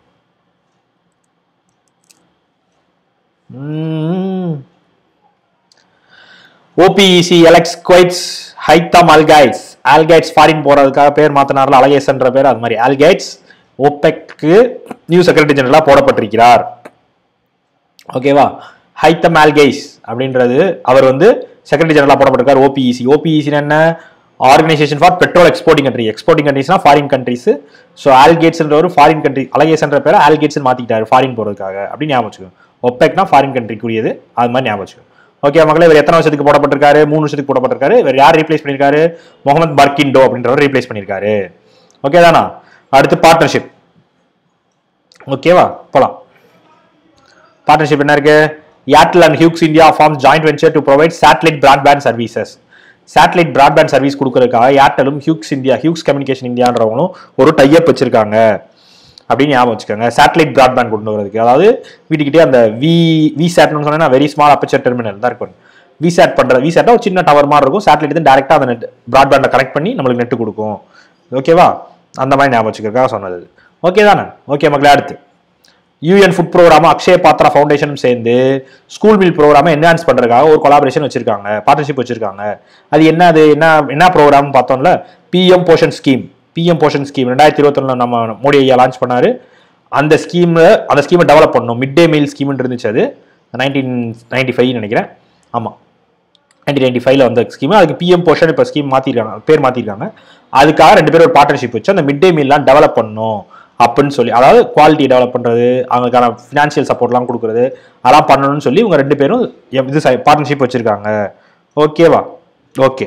OPEC elects Kuwait's Haitham Al Ghais Al Ghais foreign போறதுக்காக பேர் மாத்தினார்ல அலகேசன்ற பேர் அது மாதிரி ஆல்கைட்ஸ் ஓபெக்கு நியூ செக்ரட்டரி ஜெனரலா போடப்பட்டிருக்கிறார் ஓகேவா ஹைத்தம் ஆல்கைஸ் அப்படின்றது அவர் வந்து செக்ரட்டரி ஜெனரலா போடப்பட்டிருக்கார் ஓபிஇசி ஓபிஇசி என்ன organisation for petrol exporting country exporting கண்ட்ரிஸ்னா ஃபாரின் கண்ட்ரிஸ் ஸோ ஆல்கேட்ஸ்ன்ற ஒரு ஃபாரின் கண்ட்ரி அலகேஸ்ன்ற பேரை ஆல்கேட்ஸ் மாத்திக்கிட்டாரு ஃபாரின் போறதுக்காக அப்படின்னு ஞாபகம் வச்சுக்கோங்க ஒப்பெக்னா ஃபாரின் கண்ட்ரிக்குரியது அது மாதிரி ஞாபகம் வச்சுக்கோங்க ஓகே மக்களே இவர் எத்தனை வருஷத்துக்கு போடப்பட்டிருக்காரு மூணு வருஷத்துக்கு போடப்பட்டிருக்காரு இவர் யார் ரீப்ளேஸ் பண்ணியிருக்காரு முகமது பர்கிண்டோ அப்படின்றவர் ரீப்ளேஸ் பண்ணியிருக்காரு ஓகே தானா அடுத்து பார்ட்னர்ஷிப் ஓகேவா போலாம் பார்ட்னர்ஷிப் என்ன இருக்கு Airtel and Hughes India form joint venture to provide satellite broadband services satellite broadband service கொடுக்கறதுக்காக ஏர்டெலும் ஹியூக்ஸ் இந்தியா ஹியூக்ஸ் கம்யூனிகேஷன் இந்தியான்றவங்களும் ஒரு டைப் வச்சிருக்காங்க அப்படின்னு ஞாபகம் வச்சுக்கோங்க சேட்டலைட் பிராட்பேண்ட் கொண்டு வரதுக்கு அதாவது வீட்டுக்கிட்டே அந்த வி வி சேட்னு சொன்னா வெரி ஸ்மால் அப்பச்சர் டெர்மினல் தான் இருக்கும் வி சேட் பண்ற வி சேட்னா ஒரு சின்ன டவர் மாதிரி இருக்கும் சேட்டலைட் தான் டேரெக்டாக அந்த நெட் பிராட்பேண்டை கனெக்ட் பண்ணி நம்மளுக்கு நெட் கொடுக்கும் ஓகேவா அந்த மாதிரி ஞாபகம் வச்சுக்கிறதுக்காக சொன்னது ஓகே தானே ஓகே மக்களே அடுத்து யூஎன் ஃபுட் ப்ரோக்ராமும் அக்ஷய பாத்ரா ஃபவுண்டேஷனும் சேர்ந்து ஸ்கூல் மீல் ப்ரோக்ராமை என்ஹான்ஸ் பண்றதுக்காக ஒரு கொலாபரேஷன் வச்சிருக்காங்க பார்ட்னர்ஷிப் வச்சிருக்காங்க அது என்ன அது என்ன என்ன ப்ரோக்ராம் பார்த்தோம்ல PM Poshan scheme PM Poshan scheme ரெண்டாயிரத்தி இருபத்தொன்னு நம்ம மோடி ஐயா லான்ச் பண்ணாரு அந்த ஸ்கீம்ல அந்த ஸ்கீமை டெவலப் பண்ணணும் மிட் டே மீல் ஸ்கீம்னு இருந்துச்சு அது நைன்டீன் நைன்டி ஃபைவ் நினைக்கிறேன் ஆமாம் நைன்டீன் நைன்டி ஃபைவ்ல வந்த ஸ்கீம் அதுக்கு பிஎம் போஷன் இப்போ ஸ்கீம் மாற்றிருக்காங்க பேர் மாற்றிருக்காங்க அதுக்காக ரெண்டு பேரும் ஒரு பார்ட்னர்ஷிப் வச்சு அந்த மிட் டே மீல்லாம் டெவலப் பண்ணணும் அப்படின்னு சொல்லி அதாவது குவாலிட்டி டெவலப் பண்ணுறது அவங்களுக்கான ஃபினான்ஷியல் சப்போர்ட்லாம் கொடுக்குறது அதெல்லாம் பண்ணணும்னு சொல்லி இவங்க ரெண்டு பேரும் எப்- இது பார்ட்னர்ஷிப் வச்சுருக்காங்க ஓகேவா ஓகே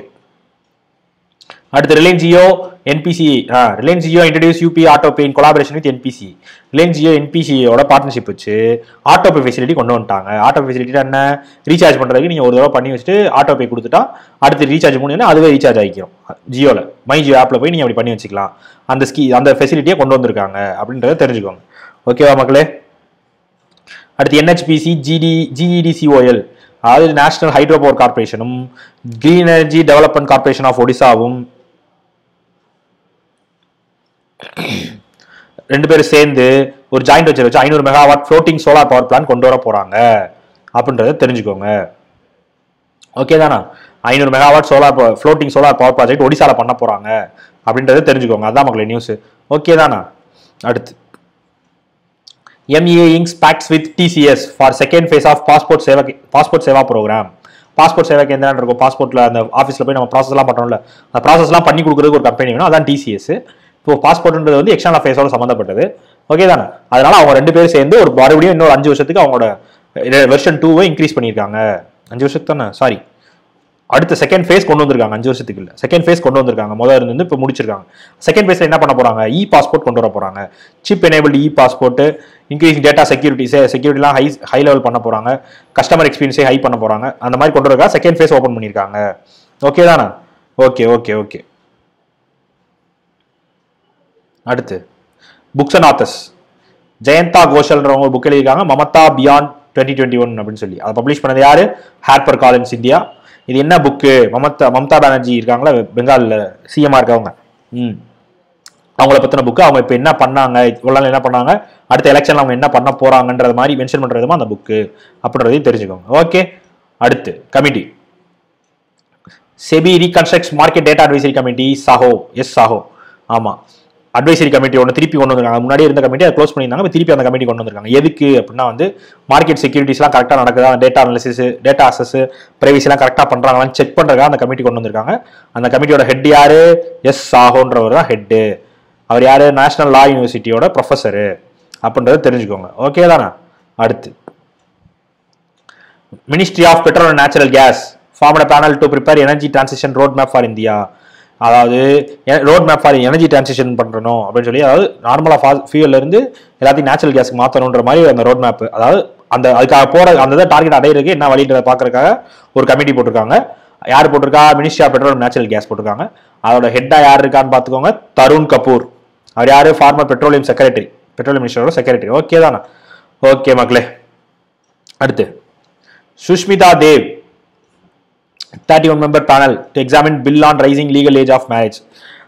அடுத்து Reliance Jio NPCI Reliance Jio introduce UPI autopay in collaboration with NPCI Reliance Jio என்பிசியோட பார்ட்னர்ஷிப் வச்சு ஆட்டோ பே ஃபெசிலிட்டி கொண்டு வந்துட்டாங்க ஆட்டோ பே ஃபெசிலிட்டி என்ன ரீசார்ஜ் பண்ணுறதுக்கு நீங்கள் ஒரு தடவை பண்ணி வச்சுட்டு ஆட்டோ பே கொடுத்துட்டா அடுத்து ரீசார்ஜ் முடியும்னா அதுவே ரீசார்ஜ் ஆகிக்கும் ஜியோவில் மை ஜியோ ஆப்பில் போய் நீங்கள் அப்படி பண்ணி வச்சுக்கலாம் அந்த ஸ்கீ அந்த ஃபெசிலிட்டியை கொண்டு வந்திருக்காங்க அப்படின்றத தெரிஞ்சுக்கோங்க ஓகேவா மக்களே அடுத்து என்ஹெச்பிசி ஜிடி ஜிஇடிசிஓஎல் அதாவது நேஷனல் ஹைட்ரோ பவர் கார்பரேஷனும் green energy development corporation of ஒடிசாவும் ரெண்டு பேரும் சேர்ந்து ஒரு ஜாயிண்ட் வச்சு வச்சு ஐநூறு megawatt floating solar power plan கொண்டு வர போறாங்க அப்படின்றத தெரிஞ்சுக்கோங்க ஓகே தானா ஐநூறு megawatt solar floating solar power project ஒடிசால பண்ண போறாங்க அப்படின்றத தெரிஞ்சுக்கோங்க அதான் மக்களே நியூஸ் ஓகே தானா அடுத்து MA Inc. pacts with TCS for second phase of passport Seva passport Seva programme passport Seva கேந்திரம் இருக்கும் பாஸ்போர்ட்ல அந்த ஆஃபீஸில் போய் நம்ம ப்ராசஸ்லாம் பண்ணுறோம்ல அந்த ப்ராசஸ்லாம் பண்ணி கொடுக்குறதுக்கு ஒரு கம்பெனி வேணும் அதான் டிசிஎஸ் இப்போ பாஸ்போர்ட்ன்றது வந்து எக்ஸ்டர்னல் அஃபேர்ஸோட சம்மந்தப்பட்டது ஓகே தானே அதனால அவங்க ரெண்டு பேரும் சேர்ந்து ஒரு மறுபடியும் இன்னொரு அஞ்சு வருஷத்துக்கு அவங்களோட வெர்ஷன் டூவை இன்க்ரீஸ் பண்ணியிருக்காங்க அஞ்சு வருஷத்துக்கு தானே சாரி அடுத்த செகண்ட் ஃபேஸ் கொண்டு வந்திருக்காங்க அஞ்சு வருஷத்துக்கு இல்லை செகண்ட் ஃபேஸ் கொண்டு வந்திருக்காங்க முதல்ல இருந்து இப்போ முடிச்சிருக்காங்க செகண்ட் ஃபேஸ்ல என்ன பண்ண போறாங்க இ பாஸ்போர்ட் கொண்டு வர போறாங்க chip enabled e passport increase data security செக்யூரிட்டிலாம் ஹை ஹை லெவல் பண்ண போறாங்க கஸ்டமர் எக்ஸ்பீரியன்ஸே ஹை பண்ண போறாங்க அந்த மாதிரி கொண்டு வரக்கா செகண்ட் ஃபேஸ் ஓப்பன் பண்ணியிருக்காங்க ஓகே தானே ஓகே ஓகே ஓகே அடுத்து புக்ஸ் அண்ட் ஆத்தர்ஸ் ஜெயந்தா கோஷல்ன்றவங்க புக் எழுதியிருக்காங்க Mamata beyond twenty twenty one அப்படின்னு சொல்லி அதை பப்ளிஷ் பண்ணது யாரு ஹேர்பர் காலின்ஸ் இந்தியா இது என்ன புக்கு மமதா மம்தா பானர்ஜி இருக்காங்களா பெங்காலில் சிஎம்ஆ இருக்கவங்க ம் அவங்கள பற்றின புக்கு அவங்க இப்போ என்ன பண்ணாங்க இவ்வளோ நாள் என்ன பண்ணாங்க அடுத்த எலெக்ஷனில் அவங்க என்ன பண்ண போறாங்கன்றது மாதிரி மென்ஷன் பண்ணுறதுமா அந்த புக்கு அப்படின்றதையும் தெரிஞ்சுக்கோங்க ஓகே அடுத்து committee SEBI reconstruct market data advisory committee Sahoo S Sahoo ஆமாம் அட்வைசரி கமிட்டி ஒன்று திருப்பி கொண்டு வந்திருக்காங்க முன்னாடி இருந்த கமிட்டி அதை க்ளோஸ் பண்ணியிருந்தாங்க இப்ப திருப்பி அந்த கமிட்டி கொண்டு வந்திருக்காங்க எதுக்கு அப்படின்னா வந்து மார்க்கெட் செக்யூரிட்டிஸ்லாம் கரெக்டாக நடக்குதா டேட்டா அனாலிசிஸ் டேட்டா அசஸ் பிரைவசிலாம் கரெக்டாக பண்ணுறாங்களான்னு செக் பண்ணுறதுக்காக அந்த கமிட்டி கொண்டு வந்திருக்காங்க அந்த கமிட்டியோட ஹெட் யாரு எஸ் சாஹோன்றவர் தான் ஹெட்டு அவர் யாரு நேஷனல் லா யூனிவர்சிட்டியோட ப்ரொஃபஸரு அப்படின்றத தெரிஞ்சுக்கோங்க ஓகே தானே அடுத்து ministry of petrol and natural gas formed panel to prepare energy transition road map for India அதாவது road map for energy transition பண்ணணும் அப்படின்னு சொல்லி அதாவது நார்மலாக ஃபியூல்ல இருந்து எல்லாத்தையும் நேச்சுரல் கேஸ்க்கு மாற்றணுன்ற மாதிரி அந்த ரோட் மேப் அதாவது அந்த அதுக்காக போற அந்த டார்கெட் அடையிறதுக்கு என்ன வழின்றத பார்க்கறதுக்காக ஒரு கமிட்டி போட்டிருக்காங்க யார் போட்டிருக்கா ministry of petrol natural gas போட்டிருக்காங்க அதோட ஹெட்டா யார் இருக்கான்னு பார்த்துக்கோங்க தருண் கபூர் அவர் யாரு ஃபார்மர் பெட்ரோலியம் செக்ரட்டரி பெட்ரோலியம் மினிஸ்டரோட செக்ரட்டரி ஓகே தானே ஓகே மக்களே அடுத்து Sushmita Dev thirty one member panel to examine bill on raising legal age of marriage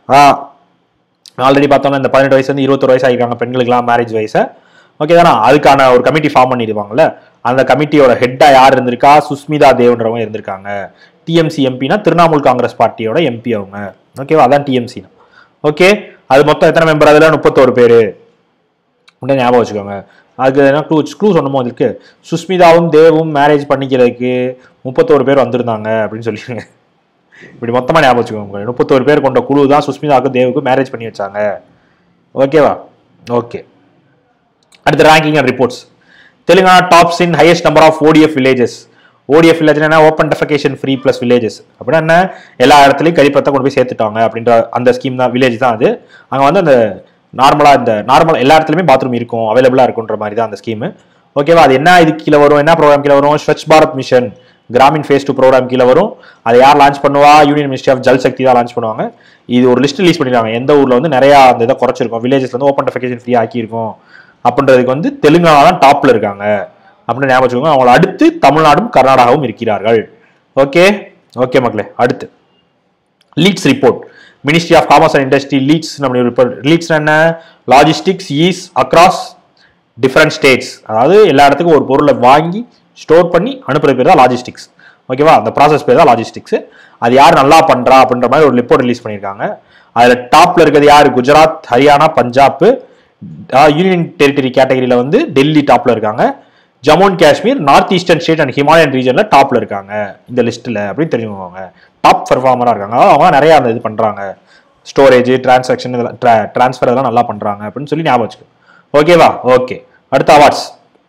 already பார்த்தோம்னா இந்த பதினெட்டு வயசு வந்து இருபத்தொரு வயசு ஆகிருக்காங்க பெண்களுக்குலாம் மேரேஜ் வயசை ஓகே தானே அதுக்கான ஒரு கமிட்டி ஃபார்ம் பண்ணிடுவாங்கல்ல அந்த கமிட்டியோட ஹெட்டாக யார் இருந்திருக்கா சுஸ்மிதா தேவ்ன்றவங்க இருந்திருக்காங்க டிஎம்சி எம்பினா திரிணாமுல் காங்கிரஸ் பார்ட்டியோட எம்பி அவங்க ஓகேவா அதான் டிஎம்சி ஓகே அது மொத்தம் எத்தனை மெம்பர் அதில் முப்பத்தோரு பேர் உடனே ஞாபகம் வச்சுக்கோங்க அதுக்கு என்ன க்ளூ க்ளூ சொன்னமோ அதுக்கு சுஸ்மிதாவும் தேவும் மேரேஜ் பண்ணிக்கிறதுக்கு முப்பத்தோரு பேர் வந்திருந்தாங்க அப்படின்னு சொல்லிடுங்க இப்படி மொத்தமாக ஞாபகம் வச்சுக்கோங்க முப்பத்தோரு பேர் கொண்ட குழு தான் சுஸ்மிதாவுக்கு தேவுக்கு மேரேஜ் பண்ணி வச்சாங்க ஓகேவா ஓகே அடுத்து ranking and reports Telangana tops in highest number of ODF villages ODF village என்ன open defecation free plus villages அப்படின்னா என்ன எல்லா இடத்துலையும் கழிப்பத்தை கொண்டு போய் சேர்த்துட்டாங்க அப்படின்ற அந்த ஸ்கீம் தான் வில்லேஜ் தான் அது அங்கே வந்து அந்த நார்மலாக இந்த நார்மல் எல்லா இடத்துலையுமே பாத்ரூம் இருக்கும் அவைலபிளாக இருக்குன்ற மாதிரி தான் அந்த ஸ்கீமு ஓகேவா அது என்ன இது கீழே வரும் என்ன ப்ரோக்ராம் கீழே வரும் Swachh Bharat mission Grameen phase two program கீழே வரும் அதை யார் லான்ச் பண்ணுவா union ministry of Jal Shakti தான் லான்ச் பண்ணுவாங்க இது ஒரு லிஸ்ட் ரிலீஸ் பண்ணிருக்காங்க எந்த ஊரில் வந்து நிறையா அந்த இதை குறைச்சிருக்கும் வில்லேஜஸ்ல வந்து ஓப்பன் டெஃபகேஷன் ஃப்ரீ ஆக்கியிருக்கும் அப்படின்றதுக்கு வந்து தெலுங்கானா தான் டாப்ல இருக்காங்க அப்படின்னு ஞாபகம் வச்சுக்கோங்க அவங்கள அடுத்து தமிழ்நாடும் கர்நாடகாவும் இருக்கிறார்கள் ஓகே ஓகே மக்களே அடுத்து LEADS report ministry of commerce and industry LEADS நம்ம ரிப்போர்ட் லீட்ஸ் என்ன logistics ease across different states அதாவது எல்லா இடத்துக்கும் ஒரு பொருளை வாங்கி ஸ்டோர் பண்ணி அனுப்புற பேர் தான் லாஜிஸ்டிக்ஸ் ஓகேவா அந்த ப்ராசஸ் பேர் தான் லாஜிஸ்டிக்ஸ் அது யார் நல்லா பண்றா அப்படின்ற மாதிரி ஒரு ரிப்போர்ட் ரிலீஸ் பண்ணியிருக்காங்க அதில் டாப்ல இருக்கிறது யார் குஜராத் ஹரியானா பஞ்சாப் யூனியன் டெரிட்டரி கேட்டகரியில வந்து டெல்லி டாப்ல இருக்காங்க Jammu and Kashmir north eastern state and Himalayan ரீஜன்ல டாப்ல இருக்காங்க இந்த லிஸ்ட்ல அப்படின்னு தெரிஞ்சுக்கோங்க டாப் பெர்ஃபார்மரா இருக்காங்க அதாவது அவங்க நிறைய அந்த இது பண்றாங்க ஸ்டோரேஜ் டிரான்சாக்ஷன் இதெல்லாம் டிரான்ஸ்ஃபர் இதெல்லாம் நல்லா பண்றாங்க அப்படின்னு சொல்லி ஞாபகம் வச்சுக்கோ ஓகேவா ஓகே அடுத்த அவார்ட்ஸ்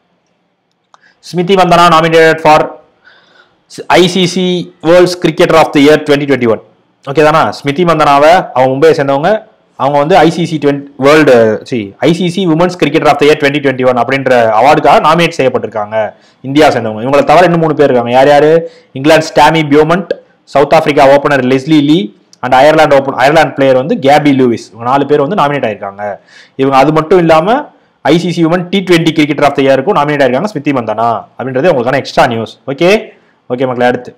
ஸ்மிதி வந்தனா nominated for ICC world's cricketer of the year twenty twenty one okay தானா ஸ்மிதி மந்தனாவை அவங்க மும்பையை சேர்ந்தவங்க அவங்க வந்து ICC twenty world C ICC women's cricketer of the year twenty twenty one அப்படின்ற அவார்டுக்காக நாமினேட் செய்யப்பட்டிருக்காங்க இந்தியா சேர்ந்தவங்க இவங்களை தவிர இன்னும் மூணு பேர் இருக்காங்க யார் யாரு England Tammy Beaumont south Africa opener Lizelle Lee and Ireland open Ireland player வந்து கேபி லூவிஸ் இவங்க நாலு பேர் வந்து நாமினேட் ஆயிருக்காங்க இவங்க அது மட்டும் இல்லாம ICC woman T twenty cricketer of the இயருக்கும் நாமினேட் ஆயிருக்காங்க ஸ்மிதி மந்தனா அப்படின்றது உங்களுக்கான எக்ஸ்ட்ரா நியூஸ் ஓகே ஓகே மக்களே அடுத்து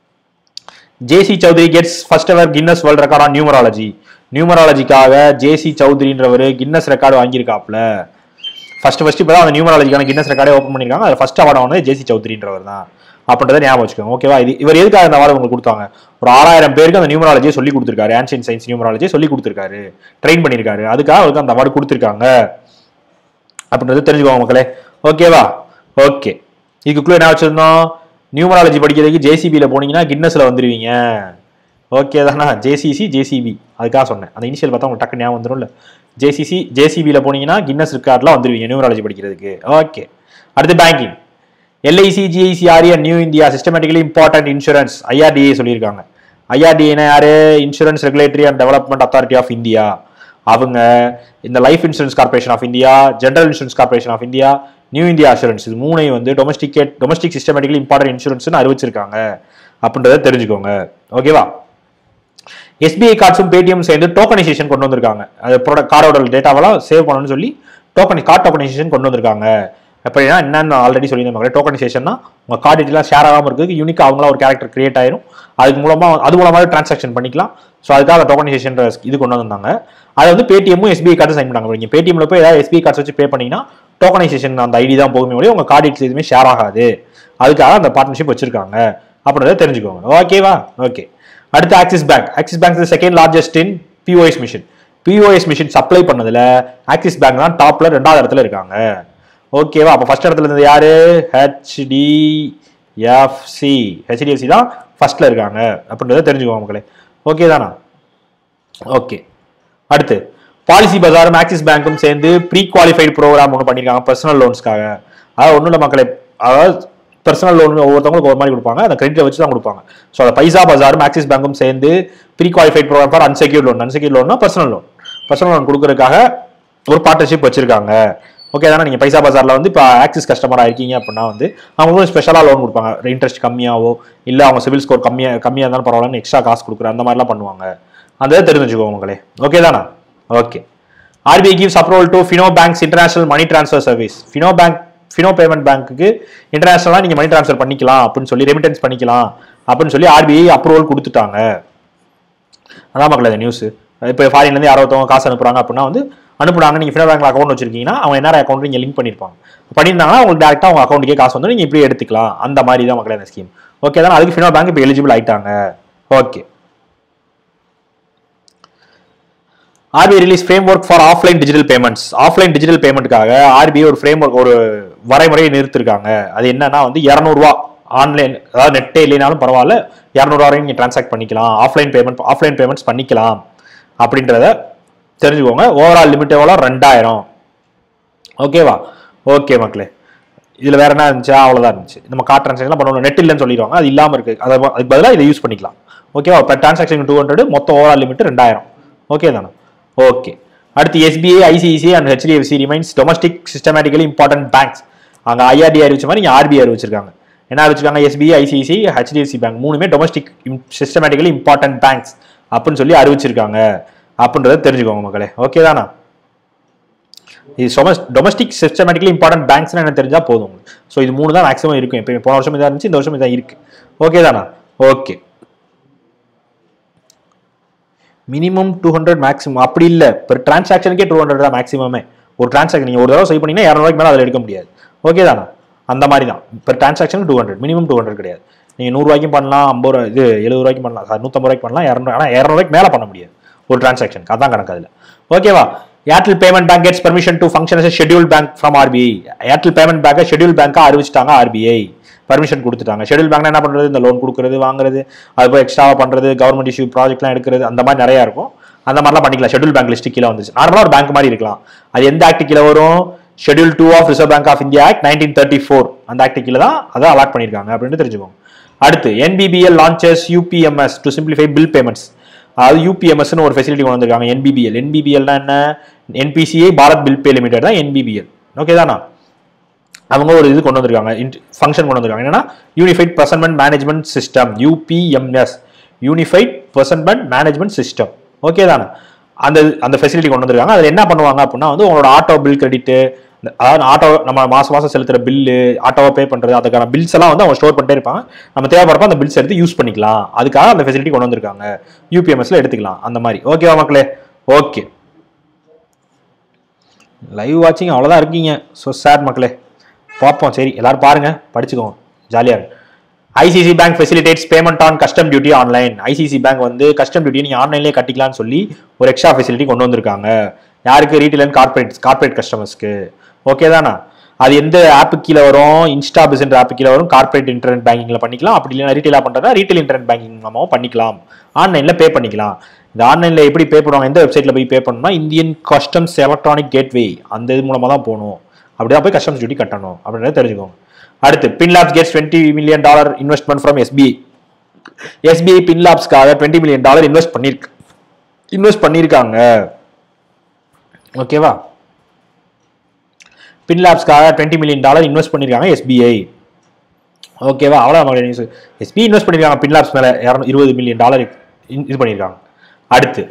JC Chaudhry gets first ever Guinness world record on numerology நியூமராலஜிக்காக ஜேசி சௌத்ரின்றவர் கின்னஸ் ரெக்கார்டு வாங்கியிருக்காப்ல ஃபர்ஸ்ட் ஃபர்ஸ்ட் இப்போ தான் அந்த நியூமராலஜிக்கான கின்னஸ் ரெக்கார்டே ஓப்பன் பண்ணியிருக்காங்க அது ஃபர்ஸ்ட் அவார்டு வந்து ஜேசி சௌத்ரின்றவர் தான் அப்படின்றத ஞாபகம் வச்சுக்கோங்க ஓகேவா இது இவர் எதுக்காக இந்த அவார்டு உங்களுக்கு கொடுத்தாங்க ஒரு ஆறாயிரம் பேருக்கு அந்த நியூமராலஜியை சொல்லி கொடுத்துருக்காரு ஆன்ஷியன் சயின்ஸ் நியூமராலஜியை சொல்லி கொடுத்துருக்காரு ட்ரெயின் பண்ணியிருக்காரு அதுக்காக அவருக்கு அந்த அவார்டு கொடுத்துருக்காங்க அப்படின்றது தெரிஞ்சுக்கோங்க மக்களே ஓகேவா ஓகே இதுக்குள்ள என்ன வச்சிருந்தோம் நியூமராலஜி படிக்கிறதுக்கு ஜேசிபியில் போனீங்கன்னா கின்னஸில் வந்துடுவீங்க ஓகே தானா ஜேசிசி ஜேசிபி அதுக்காக சொன்னேன் அந்த இனிஷியல் பார்த்தா உங்களுக்கு டக்கு ஞாபகம் வந்துடும்ல ஜேசிசி ஜேசிபியில் போனீங்கன்னா கின்னஸ் ரெக்கார்ட்லாம் வந்துடுவீங்க நியூமராலஜி படிக்கிறதுக்கு ஓகே அடுத்து banking LIC GIC Re and new India systemically important insurance IRDA சொல்லியிருக்காங்க ஐஆர்டிஏனா யாரு insurance regulatory and development authority of India அவங்க இந்த life insurance corporation of India general insurance corporation of India new India assurance இது மூணையும் வந்து domesticate domestic systemically important இன்சூரன்ஸ்னு அறிவிச்சிருக்காங்க அப்படின்றத தெரிஞ்சுக்கோங்க ஓகேவா எஸ்பிஐ கார்ட்ஸும் பேடிஎம் சேர்ந்து டோக்கனைசேஷன் கொண்டு வந்திருக்காங்க அது ப்ராடக்ட் கார்டோட டேட்டாவெல்லாம் சேவ் பண்ணணும்னு சொல்லி டோக்கன் கார்ட் டோக்கனைசேஷன் கொண்டு வந்திருக்காங்க அப்படின்னா என்னன்னு ஆல்ரெடி சொல்லியிருந்தாங்க டோக்கனைசேஷன்னா உங்க கார்டு டீட்டெயிலாம் ஷேர் ஆகாமல் இருக்கு யூனிக் அவங்களா ஒரு கேரக்டர் கிரியேட் ஆயிரும் அதுக்கு மூலமா அது மூலமாக டிரான்சாக்ஷன் பண்ணிக்கலாம் ஸோ அதுக்காக டோக்கனைசேஷன் இது கொண்டு வந்தாங்க அதை வந்து பேடிஎம்மும் எஸ்பிஐ கார்டு சைன் பண்ணாங்க நீங்க பேடிஎம்ல போய் ஏதாவது எஸ்பிஐ கார்ட்ஸ் வச்சு பே பண்ணீங்கன்னா டோக்கனைசேஷன் அந்த ஐடி தான் போகுமே ஒழிய உங்க கார்டு டீட்டெயில்ஸ் எதுவுமே ஷேர் ஆகாது அதுக்காக அந்த பார்ட்னர்ஷிப் வச்சிருக்காங்க அப்படின்றத தெரிஞ்சுக்கோங்க ஓகேவா ஓகே அடுத்து Axis bank Axis bank second largest in POS machine POS machine supply பண்ணதுல ஆக்சிஸ் பேங்க் தான் டாப்ல ரெண்டாவது இடத்துல இருக்காங்க ஓகேவா அப்போ ஃபர்ஸ்ட் இடத்துல இருந்தது யாரு ஹெச்டிஎஃப்சி ஹெச்டிஎஃப்சி தான் ஃபர்ஸ்ட்ல இருக்காங்க அப்படின்றத தெரிஞ்சுக்கோங்க மக்களே ஓகே தானா ஓகே அடுத்து பாலிசி பஜாரும் ஆக்சிஸ் பேங்க்கும் சேர்ந்து ப்ரீ குவாலிஃபைடு ப்ரோக்ராம் ஒன்று பண்ணியிருக்காங்க பர்சனல் லோன்ஸ்க்காக அதாவது ஒன்றும் இல்லை மக்களே அதாவது பர்சனல் லோன் ஒவ்வொருத்தவங்களுக்கு ஒரு மாதிரி கொடுப்பாங்க அந்த கிரெடிட்டை வச்சு தான் கொடுப்பாங்க ஸோ அந்த பைசா பஜாரும் ஆக்சிஸ் பேங்க்கும் சேர்ந்து pre qualified program for unsecure loan unsecure லோன்னா பர்சனல் லோன் பர்சனல் லோன் கொடுக்கறதுக்காக ஒரு பார்ட்னர்ஷிப் வச்சிருக்காங்க ஓகே தானே நீங்கள் பைசா பஜாரில் வந்து இப்போ ஆக்சிஸ் கஸ்டமராக இருக்கீங்க அப்படின்னா வந்து அவங்களும் ஸ்பெஷலாக லோன் கொடுப்பாங்க இன்ட்ரெஸ்ட் கம்மியாவோ இல்லை அவங்க சிவில் ஸ்கோர் கம்மியாக கம்மியாக இருந்தாலும் பரவாயில்லன்னு எக்ஸ்ட்ரா காசு கொடுக்குற அந்த மாதிரிலாம் பண்ணுவாங்க அந்த இதை தெரிஞ்சு வச்சுக்கோங்க மக்களே ஓகே தானா okay RBI gives approval to Fino banks international money transfer service Fino bank Fino payment பேங்க்குக்கு இன்டர்நேஷனலாக நீங்கள் மணி ட்ரான்ஸ்ஃபர் பண்ணிக்கலாம் அப்படின்னு சொல்லி ரெமிட்டன்ஸ் பண்ணிக்கலாம் அப்படின்னு சொல்லி ஆர்பிஐ அப்ரூவல் கொடுத்துட்டாங்க அதான் மக்கள் இந்த நியூஸ் இப்போ ஃபாரின்லேருந்து யாரோ ஒருத்தவங்க காசு அனுப்புறாங்க அப்படின்னா வந்து அனுப்புனாங்க நீங்கள் ஃபினோ பேங்க்ல அக்கௌண்ட் வச்சிருக்கீங்கன்னா அவங்க என்ன அக்கௌண்ட் நீங்கள் லிங்க் பண்ணியிருப்பாங்க பண்ணியிருந்தாங்கன்னா உங்களுக்கு டேரெக்டாக அவங்க அக்கௌண்ட்டுக்கே காசு வந்து நீங்கள் இப்படியே எடுத்துக்கலாம் அந்த மாதிரி தான் மக்களே இந்த ஸ்கீம் ஓகே தான் அதுக்கு ஃபினோ பேங்க் இப்போ எலிஜிபிள் ஆயிட்டாங்க okay RBI release framework for offline digital payments offline digital பேமெண்ட்டுக்காக ஆர்பிஐ ஒரு ஃப்ரேம் ஒர்க் ஒரு வரைமுறையை நிறுத்திருக்காங்க அது என்னன்னா வந்து இரநூறுவா ஆன்லைன் அதாவது நெட்டே இல்லைனாலும் பரவாயில்ல இரநூறுவா வரையும் நீங்கள் டிரான்சாக்ட் பண்ணிக்கலாம் ஆஃப்லைன் பேமெண்ட் ஆஃப்லைன் பேமெண்ட்ஸ் பண்ணிக்கலாம் அப்படின்றத தெரிஞ்சுக்கோங்க ஓவரால் லிமிட் எவ்வளோ ரெண்டாயிரம் ஓகேவா ஓகே மக்களே இதில் வேற என்ன இருந்துச்சா அவ்வளோதான் இருந்துச்சு நம்ம கார்ட் ட்ரான்சாக்ஷன் பண்ணணும் நெட் இல்லைன்னு சொல்லிடுவாங்க அது இல்லாமல் இருக்கு அதை அதுக்கு பதிலாக இதை யூஸ் பண்ணிக்கலாம் ஓகேவா இப்போ டிரான்சாக்ஷன் டூ ஹண்ட்ரட் மொத்த ஓவரால் லிமிட் ரெண்டாயிரம் ஓகே தானே ஓகே அடுத்து SBI ICICI and HDFC remains domestic systemically important banks அங்கே ஐஆர்டி அறிவிச்ச மாதிரி இங்கே ஆர்பிஐ அறிவிச்சிருக்காங்க என்ன அறிவிச்சிருக்காங்க எஸ்பிஐ ஐசிஐசி ஹெச்டிஎஃப்சி பேங்க் மூணுமே டொமஸ்டிக் சிஸ்டமேட்டிக்கலி இம்பார்ட்டன்ட் பேங்க்ஸ் அப்படின்னு சொல்லி அறிவிச்சிருக்காங்க அப்படின்றத தெரிஞ்சுக்கோங்க மக்களே ஓகே தானா இது டொமஸ்டிக் சிஸ்டமேட்டிக்கலி இம்பார்ட்டன்ட் பேங்க்ஸ்னு என்ன தெரிஞ்சா போதும் ஸோ இது மூணு தான் மேக்ஸிமம் இருக்கும் இப்போ போன வருஷம் இதாக இருந்துச்சு இந்த வருஷம் இதாக இருக்கு ஓகே தானா okay minimum two hundred maximum அப்படி இல்லை பெர் டிரான்சாக்ஷனுக்கே டூ ஹண்ட்ரட் தான் மேக்ஸிமமே ஒரு டிரான்சாக்ஷன் நீங்கள் ஒரு தடவை சரி பண்ணீங்கன்னா இரநூறுவாய்க்கு மேலே அதில் எடுக்க முடியாது ஓகே தானா அந்த மாதிரி தான் per transaction two hundred minimum two hundred கிடையாது நீங்கள் நூறுரூவாய்க்கும் பண்ணலாம் ஐம்பது ரூபா இது எழுபது ரூபாய்க்கும் பண்ணலாம் சார் நூற்றம்பது ரூபாய்க்கு பண்ணலாம் இரநூறு ஆனால் இரநூறுவாய்க்கு மேலே பண்ண முடியாது ஒரு டிரான்சாக்ஷனுக்கு அதான் கணக்கு அதில் ஓகேவா Airtel payment bank gets permission to function as a scheduled bank from RBI Airtel payment பேங்கை ஷெட்யூல் பேங்காக அறிவிச்சிட்டாங்க ஆர்பிஐ பர்மிஷன் கொடுத்துட்டாங்க ஷெட்யூல் பேங்க்னா என்ன பண்ணுறது இந்த லோன் கொடுக்குறது வாங்குறது அது போய் எக்ஸ்ட்ராவாக பண்ணுறது கவர்மெண்ட் இஷ்யூ ப்ராஜெக்ட்லாம் எடுக்கிறது அந்த மாதிரி நிறையா இருக்கும் அந்த மாதிரிலாம் பண்ணிக்கலாம் ஷெட்யூல் பேங்க் லிஸ்ட் கீழே வந்துச்சு நார்மலாக ஒரு பேங்க் மாதிரி இருக்கலாம் அது எந்த ஆக்ட் கீழே வரும் schedule two of Reserve Bank of India Act nineteen thirty four அந்த ஆக்ட் கீழே தான் அதை அலாட் பண்ணியிருக்காங்க அப்படின்னு தெரிஞ்சுக்கோங்க அடுத்து NBBL launches UPMS to simplify bill payments அதாவது யூபிஎம்எஸ்னு ஒரு ஃபெசிலிட்டி கொண்டு வந்திருக்காங்க என்பிபிஎல் என்பிபிஎல்னா என்ன NPCI Bharat Bill Pay Limited தான் என்பிபிஎல் ஓகே தானா அவங்க ஒரு இது கொண்டு வந்திருக்காங்க ஃபங்க்ஷன் கொண்டு வந்திருக்காங்க என்னன்னா unified presentment management system UPMS unified presentment management system okay தானே அந்த அந்த ஃபெசிலிட்டி கொண்டு வந்திருக்காங்க அதில் என்ன பண்ணுவாங்க அப்படின்னா வந்து உங்களோட ஆட்டோ பில் கிரெடிட்டு அதாவது ஆட்டோ நம்ம மாசம் மாசம் செலுத்துற பில்லு ஆட்டோவை பே பண்றது அதுக்கான பில்ஸ் எல்லாம் வந்து அவங்க ஸ்டோர் பண்ணிட்டே இருப்பாங்க நம்ம தேவைப்படுறப்ப அந்த பில்ஸ் எடுத்து யூஸ் பண்ணிக்கலாம் அதுக்காக அந்த ஃபெசிலிட்டி கொண்டு வந்திருக்காங்க யூபிஎம்எஸ்ல எடுத்துக்கலாம் அந்த மாதிரி ஓகேவா மக்களே ஓகே லைவ் வாட்சிங் அவ்வளோதான் இருக்கீங்க ஸோ சேட் மக்களே பார்ப்போம் சரி எல்லாரும் பாருங்க படிச்சுக்கோங்க ஜாலியாக இருக்கு ICICI bank facilitates payment on custom duty online ICICI bank வந்து கஸ்டம் டியூட்டி நீங்கள் ஆன்லைன்லேயே கட்டிக்கலாம்னு சொல்லி ஒரு எக்ஸ்ட்ரா ஃபெசிலிட்டி கொண்டு வந்திருக்காங்க யாருக்கு ரீட்டைல் அண்ட் கார்பரேட் கார்பரேட் கஸ்டமர்ஸ்க்கு ஓகே தானா அது எந்த ஆப்பு கீழே வரும் இன்ஸ்டா பிஸ்ன்ற ஆப்பு கீழே வரும் கார்பரேட் இன்டர்நெட் பேங்கிங்ல பண்ணிக்கலாம் அப்படி இல்லைனா ரீட்டைலாக பண்ணுறதா ரீட்டைல் இன்டர்நெட் பேங்கிங் மூலமாகவும் பண்ணிக்கலாம் ஆன்லைனில் பே பண்ணிக்கலாம் இந்த ஆன்லைனில் எப்படி பே பண்ணுவாங்க எந்த வெப்சைட்டில் போய் பே பண்ணணும்னா இந்தியன் கஸ்டம்ஸ் எலக்ட்ரானிக் கேட்வே அந்த இது மூலமாக தான் போகணும் அப்படிதான் போய் கஸ்டம்ஸ் டியூட்டி கட்டணும் அப்படின்றத தெரிஞ்சுக்கோங்க அடுத்து Pine Labs gets twenty million dollar investment from SBI SBI பின்லாப்ஸ்க்காக டுவெண்ட்டி மில்லியன் டாலர் இன்வெஸ்ட் பண்ணிருக்கு இன்வெஸ்ட் பண்ணியிருக்காங்க ஓகேவா பின்லாப்ஸ்க்காக டுவெண்ட்டி மில்லியன் டாலர் இன்வெஸ்ட் பண்ணியிருக்காங்க எஸ்பிஐ ஓகேவா அவ்வளோ நம்மளுடைய நியூஸ் எஸ்பிஐ இன்வெஸ்ட் பண்ணியிருக்காங்க பின்லாப்ஸ் மேலே இரநூ இருபது மில்லியன் டாலர் இது பண்ணியிருக்காங்க அடுத்து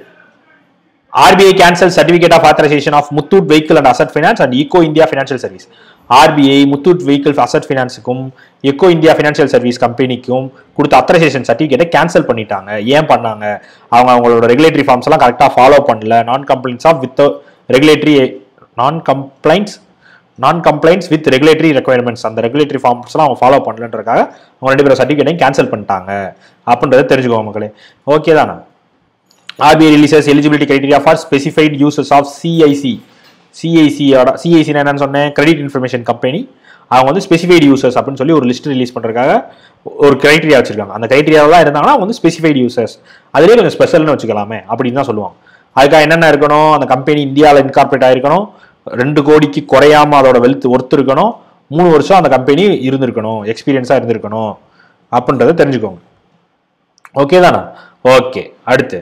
RBI cancel certificate of authorisation of Muthoot vehicle and asset finance and Eko India financial service RBI Muthoot vehicle asset ஃபைனான்ஸுக்கும் எக்கோ இந்தியா ஃபினான்ஷியல் சர்வீஸ் கம்பெனிக்கும் கொடுத்த அத்தரைசேஷன் சர்டிஃபிகேட்டை கேன்சல் பண்ணிட்டாங்க ஏன் பண்ணாங்க அவங்க அவங்களோட ரெகுலேட்டரி ஃபார்ம்ஸ் எல்லாம் கரெக்டாக ஃபாலோ பண்ணல non complaints of with regulatory non complaints non complaints with regulatory requirements அந்த ரெகுலேட்டரி ஃபார்ம்ஸ்லாம் அவங்க ஃபாலோ பண்ணலன்றக்காக அவங்க ரெண்டு பேரும் சர்டிஃபிகேட்டையும் கேன்சல் பண்ணிட்டாங்க அப்படின்றத தெரிஞ்சுக்கோங்க மக்களே ஓகே தானே RBI releases eligibility criteria for specified uses of CIC சிஐசியோட சிஐசி என்னன்னு சொன்னேன் கிரெடிட் இன்ஃபர்மேஷன் கம்பெனி அவங்க வந்து ஸ்பெசிஃபைடு யூசர்ஸ் அப்படின்னு சொல்லி ஒரு லிஸ்ட் ரிலீஸ் பண்ணுறதுக்காக ஒரு கிரைட்டீரியா வச்சிருக்காங்க அந்த கிரைட்டீரியாவெல்லாம் இருந்தாங்கன்னா அவங்க வந்து ஸ்பெசிஃபைடு யூசர்ஸ் அதுலேயே கொஞ்சம் ஸ்பெஷல்னு வச்சுக்கலாமே அப்படின்னு தான் சொல்லுவாங்க அதுக்காக என்னென்ன இருக்கணும் அந்த கம்பெனி இந்தியாவில் இன்கார்பரேட் ஆயிருக்கணும் ரெண்டு கோடிக்கு குறையாம அதோட வெல்த் ஒர்த்து இருக்கணும் மூணு வருஷம் அந்த கம்பெனி இருந்திருக்கணும் எக்ஸ்பீரியன்ஸாக இருந்திருக்கணும் அப்படின்றத தெரிஞ்சுக்கோங்க ஓகே தானே ஓகே அடுத்து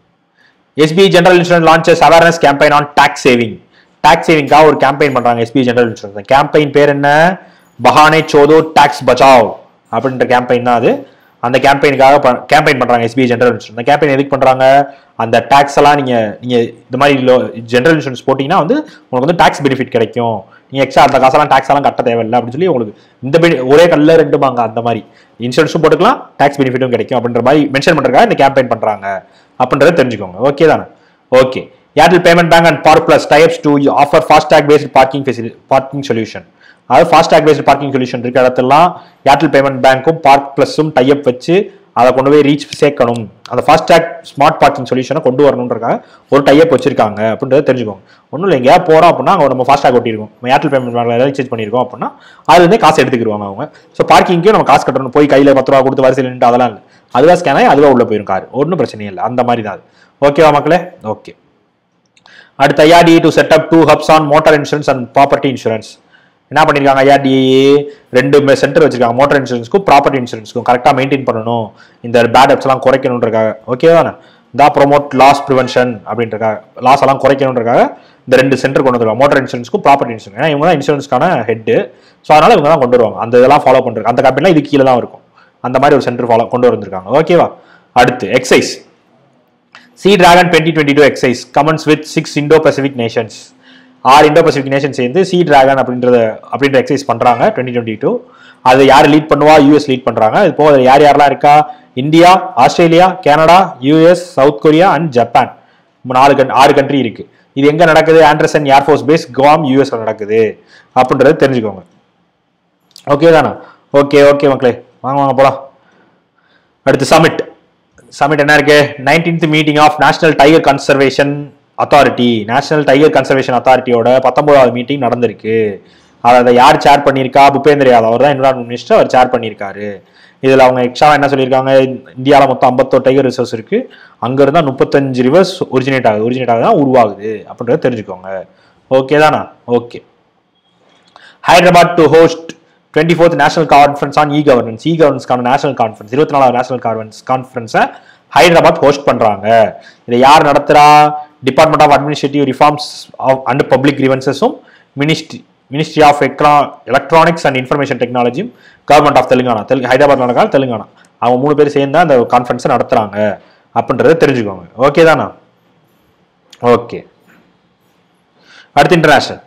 SBI general insurance launches awareness campaign on tax saving tax சேவிங்காக ஒரு கேம்பெயின் பண்றாங்க எஸ்பிஐ ஜெனரல் இன்சூரன்ஸ் அந்த கேம்பெயின் பேர் என்ன பஹானே சோதோ டாக்ஸ் பச்சாவ் அப்படின்ற கேம்பெயின் தான் அது அந்த கேம்பெயினுக்காக கேம்பெயின் பண்றாங்க எஸ்பிஐ ஜெனரல் இன்சூரன்ஸ் அந்த கேம்பெயின் எதுக்கு பண்றாங்க அந்த டாக்ஸ் எல்லாம் நீங்க நீங்க இந்த மாதிரி ஜெனரல் இன்சூரன்ஸ் போட்டீங்கன்னா வந்து உங்களுக்கு வந்து டாக்ஸ் பெனிஃபிட் கிடைக்கும் நீங்க எக்ஸ்ட்ரா அந்த காசெல்லாம் டாக்ஸ் எல்லாம் கட்ட தேவையில்லை அப்படின்னு சொல்லி உங்களுக்கு இந்த bene- ஒரே கல்ல ரெண்டு மாங்க அந்த மாதிரி இன்சூரன்ஸும் போட்டுக்கலாம் டாக்ஸ் பெனிஃபிட்டும் கிடைக்கும் அப்படின்ற மாதிரி மென்ஷன் பண்றதுக்காக இந்த கேம்பெயின் பண்றாங்க அப்படின்றத தெரிஞ்சுக்கோங்க ஓகே தானே okay Airtel payment bank and Park Plus ties to offer FASTag based parking facility parking solution அதாவது ஃபாஸ்டாக் பேஸ்ட் பார்க்கிங் சொல்யூஷன் இருக்க இடத்துலாம் ஏர்டெல் பேமெண்ட் பேங்க்கும் பார்க் பிளஸும் டைப் வச்சு அதை கொண்டு போய் ரீச் சேர்க்கணும் அந்த ஃபாஸ்டாக் ஸ்மார்ட் பார்க்கிங் சொல்யூஷனை கொண்டு வரணுன்றக்காக ஒரு டைப் வச்சிருக்காங்க அப்படின்றத தெரிஞ்சுக்கோங்க ஒன்றும் இல்லை எங்கேயா போகிறோம் அப்படின்னா அங்கே நம்ம ஃபாஸ்டாக் ஒட்டியிருக்கோம் நம்ம ஏர்டெல் பேமெண்ட் பேங்க்ல ரீசார்ஜ் பண்ணியிருக்கோம் அப்படின்னா அது வந்து காசு எடுத்துக்கிடுவாங்க அவங்க ஸோ பார்க்கிங்க்கு நம்ம காசு கட்டணும் போய் கையில் பத்து ரூபா கொடுத்து வரிசையில் நின்று அதெல்லாம் இல்லை அதுவாக ஸ்கேன் ஆகி அதுவாக உள்ள போயிடும் கார் ஒன்றும் பிரச்சனையே இல்லை அந்த மாதிரி தான் அது ஓகேவா மக்களே ஓகே அடுத்து IRDA to set up two hubs on motor insurance and property insurance என்ன பண்ணிருக்காங்க ஐஆர்டி ரெண்டு சென்டர் வச்சிருக்காங்க மோட்டார் இன்சூரன்ஸ்க்கும் ப்ராப்பர்ட்டி இன்சூரன்ஸ்க்கும் கரெக்டாக மெயின்டைன் பண்ணணும் இந்த பேட் அப்ஸ் எல்லாம் குறைக்கணுன்றக்காக ஓகேவா தா ப்ரொமோட் லாஸ் ப்ரிவென்ஷன் அப்படின்றக்காக லாஸ் எல்லாம் குறைக்கணுன்றக்காக இந்த ரெண்டு சென்டர் கொண்டு வந்துருவாங்க மோட்டார் இன்சூரன்ஸ்க்கும் ப்ராப்பர்ட்டி இன்சூரன்ஸ் ஏன்னா இவங்க தான் இன்சூரன்ஸ்க்கான ஹெட் ஸோ அதனால இவங்க தான் கொண்டு வருவாங்க அந்த இதெல்லாம் ஃபாலோ பண்றாங்க அந்த கம்பெனிலாம் இது கீழே தான் இருக்கும் அந்த மாதிரி ஒரு சென்டர் ஃபாலோ கொண்டு வந்திருக்காங்க ஓகேவா அடுத்து exercise Sea Dragon twenty twenty two exercise commence with six Indo Pacific nations ஆறு இண்டோ பசிபிக் நேஷன் சேர்ந்து சி டிராகன் அப்படின்றத அப்படின்ற எக்ஸைஸ் பண்றாங்க டுவெண்ட்டி டுவெண்ட்டி டூ அது யார் லீட் பண்ணுவா யூஎஸ் லீட் பண்றாங்க இது போக அதுல யார் யாரெல்லாம் இருக்கா India Australia Canada US south Korea and Japan மூணு நாலு கன் ஆறு கண்ட்ரி இருக்கு இது எங்க நடக்குது ஆண்டர்சன் ஏர்ஃபோர்ஸ் பேஸ் குவாம் யூஎஸ்ல நடக்குது அப்படின்றது தெரிஞ்சுக்கோங்க ஓகே தானா ஓகே ஓகே மக்களே வாங்க வாங்க போலாம் அடுத்து சமிட் சமிட் என்ன இருக்கு nineteenth meeting of national tiger conservation authority national tiger conservation அத்தாரிட்டியோட பத்தொன்பதாவது மீட்டிங் நடந்திருக்கு அதை யார் சேர் பண்ணியிருக்கா பூபேந்திர யாதவ் அவர் தான் என்விரான்மெண்ட் மினிஸ்டர் அவர் சேர் பண்ணியிருக்காரு இதில் அவங்க எக்ஸ்ட்ரா என்ன சொல்லியிருக்காங்க இந்தியாவில் மொத்தம் ஐம்பத்தோரு டைகர் ரிசர்வ்ஸ் இருக்கு அங்கிருந்தா முப்பத்தஞ்சு ரிவர்ஸ் ஒரிஜினேட் ஆகுது ஒரிஜினேட் ஆகுது தான் உருவாகுது அப்படின்றத தெரிஞ்சுக்கோங்க ஓகே தானா okay Hyderabad to host twenty fourth national conference on e governance e கவர்னன்ஸ்க்கான நேஷனல் கான்ஃபரன்ஸ் இருபத்தி நாலாவது நேஷனல் கான்ஃபரன்ஸ் கான்ஃபரன்ஸை ஹைதராபாத் ஹோஸ்ட் பண்றாங்க இதை யார் நடத்துறா department of administrative reforms and public கிரிவன்சஸும் மினிஸ்ட்ரி மினிஸ்ட்ரி ஆஃப் எக்ரா எலக்ட்ரானிக்ஸ் அண்ட் இன்ஃபர்மேஷன் டெக்னாலஜியும் கவர்மெண்ட் ஆஃப் தெலுங்கானா தெலுங்கு ஹைதராபாத் நடக்காது தெலுங்கானா அவங்க மூணு பேர் சேர்ந்து தான் அந்த கான்ஃபரன்ஸை நடத்துறாங்க அப்படின்றத தெரிஞ்சுக்கோங்க ஓகே தானா ஓகே அடுத்து international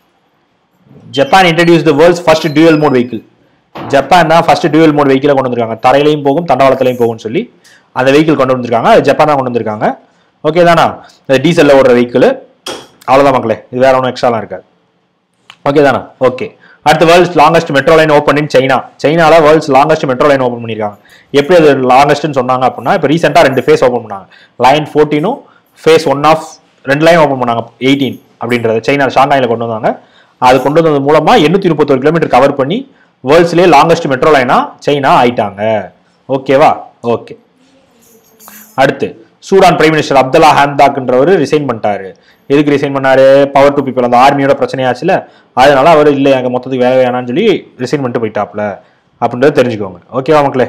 Japan introduce the world's first dual mode vehicle Japan தான் ஃபர்ஸ்ட் டியூயல் மோட் வெஹிக்கிளை கொண்டு வந்திருக்காங்க தரையிலையும் போகும் தண்டவாளத்திலையும் போகும்னு சொல்லி அந்த வெஹிக்கிள் கொண்டு வந்திருக்காங்க அது ஜப்பான் தான் கொண்டு வந்திருக்காங்க ஓகே தானா இந்த டீசலில் ஓடுற வெஹிக்கிள் அவ்வளோதான் மக்களே இது வேற ஒன்றும் எக்ஸ்ட்ராலாம் இருக்காது ஓகே தானா ஓகே அடுத்து world's longest metro line open in China சைனால world's longest metro line open பண்ணியிருக்காங்க எப்படி அது லாங்கஸ்ட்னு சொன்னாங்க அப்படின்னா இப்போ ரீசெண்டாக ரெண்டு ஃபேஸ் ஓப்பன் பண்ணாங்க லைன் ஃபோர்டீனும் ஃபேஸ் ஒன் ஆஃப் ரெண்டு லைன் ஓப்பன் பண்ணாங்க எயிட்டீன் அப்படின்றது சைனா ஷாங்காயில் கொண்டு வந்தாங்க அது கொண்டு வந்தது மூலமா எண்ணூத்தி முப்பத்தொரு கிலோமீட்டர் கவர் பண்ணி வேர்ல்ட்ஸ்லேயே லாங்கஸ்ட் மெட்ரோ லைனா சைனா ஆயிட்டாங்க ஓகேவா ஓகே அடுத்து சூடான் பிரைம் மினிஸ்டர் அப்துல்லா ஹேம்தாக்ன்றவர் ரிசைன் பண்ணிட்டாரு எதுக்கு ரிசைன் பண்ணாரு பவர் டு பீப்பிள் அந்த ஆர்மியோட பிரச்சனையாச்சுல அதனால அவர் இல்லை அங்கே மொத்தத்துக்கு வேலை வேணாம்னு சொல்லி ரிசைன் பண்ணிட்டு போயிட்டாப்ல அப்படின்றத தெரிஞ்சுக்கோங்க ஓகேவா மக்களே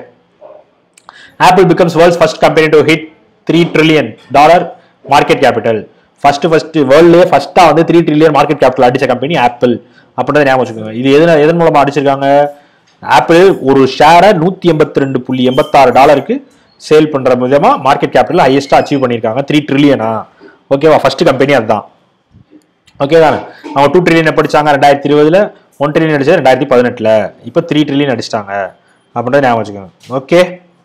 Apple becomes world's first company to hit three trillion dollar market capital first first வேர்ல்ட்லேயே ஃபர்ஸ்டா வந்து த்ரீ ட்ரில்லியன் மார்க்கெட் கேபிட்டல் அடிச்ச கம்பெனி ஆப்பிள் அப்படின்றத ஞாபகம் வச்சுக்கோங்க இது எதுன எதன் மூலமா அடிச்சிருக்காங்க ஆப்பிள் ஒரு ஷேரை நூத்தி எண்பத்தி ரெண்டு புள்ளி எண்பத்தாறு டாலருக்கு சேல் பண்ற விதமா மார்க்கெட் கேபிட்டல் ஹையஸ்டா அச்சீவ் பண்ணியிருக்காங்க த்ரீ ட்ரில்லியனா ஓகேவா ஃபர்ஸ்ட் கம்பெனி அதுதான் ஓகே தானே அவங்க டூ ட்ரில்லியன் படிச்சாங்க ரெண்டாயிரத்தி இருபதுல ஒன் ட்ரில்லியன் அடிச்சது ரெண்டாயிரத்தி பதினெட்டுல இப்போ த்ரீ ட்ரில்லியன் அடிச்சிட்டாங்க அப்படின்றத ஞாபகம் வச்சுக்கோங்க okay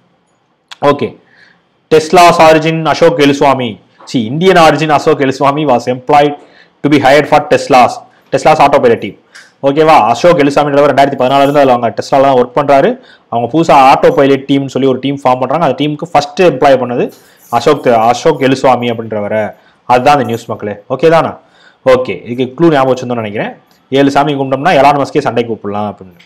okay Tesla's origin Ashok Elluswamy சி Indian origin Ashok Elluswamy was employed to be hired for Tesla's Tesla's autopilot team ஓகேவா அசோக் எலுசாமின்றவர் ரெண்டாயிரத்தி பதினாலுல இருந்து அதில் அவங்க டெஸ்லால தான் ஒர்க் பண்றாரு அவங்க புதுசாக ஆட்டோ பைலட் டீம்னு சொல்லி ஒரு டீம் ஃபார்ம் பண்றாங்க அந்த டீமுக்கு ஃபர்ஸ்ட் எம்ப்ளாய் பண்ணது அசோக் அசோக் எலுசுவாமி அப்படின்றவரை அதுதான் அந்த நியூஸ் மக்களே ஓகே தானா ஓகே இதுக்கு க்ளூ ஞாபகம் வச்சிருந்தோம்னு நினைக்கிறேன் ஏழு சாமி கும்பிட்டோம்னா எலான் மஸ்கே சண்டை கூப்பிடலாம் அப்படின்னு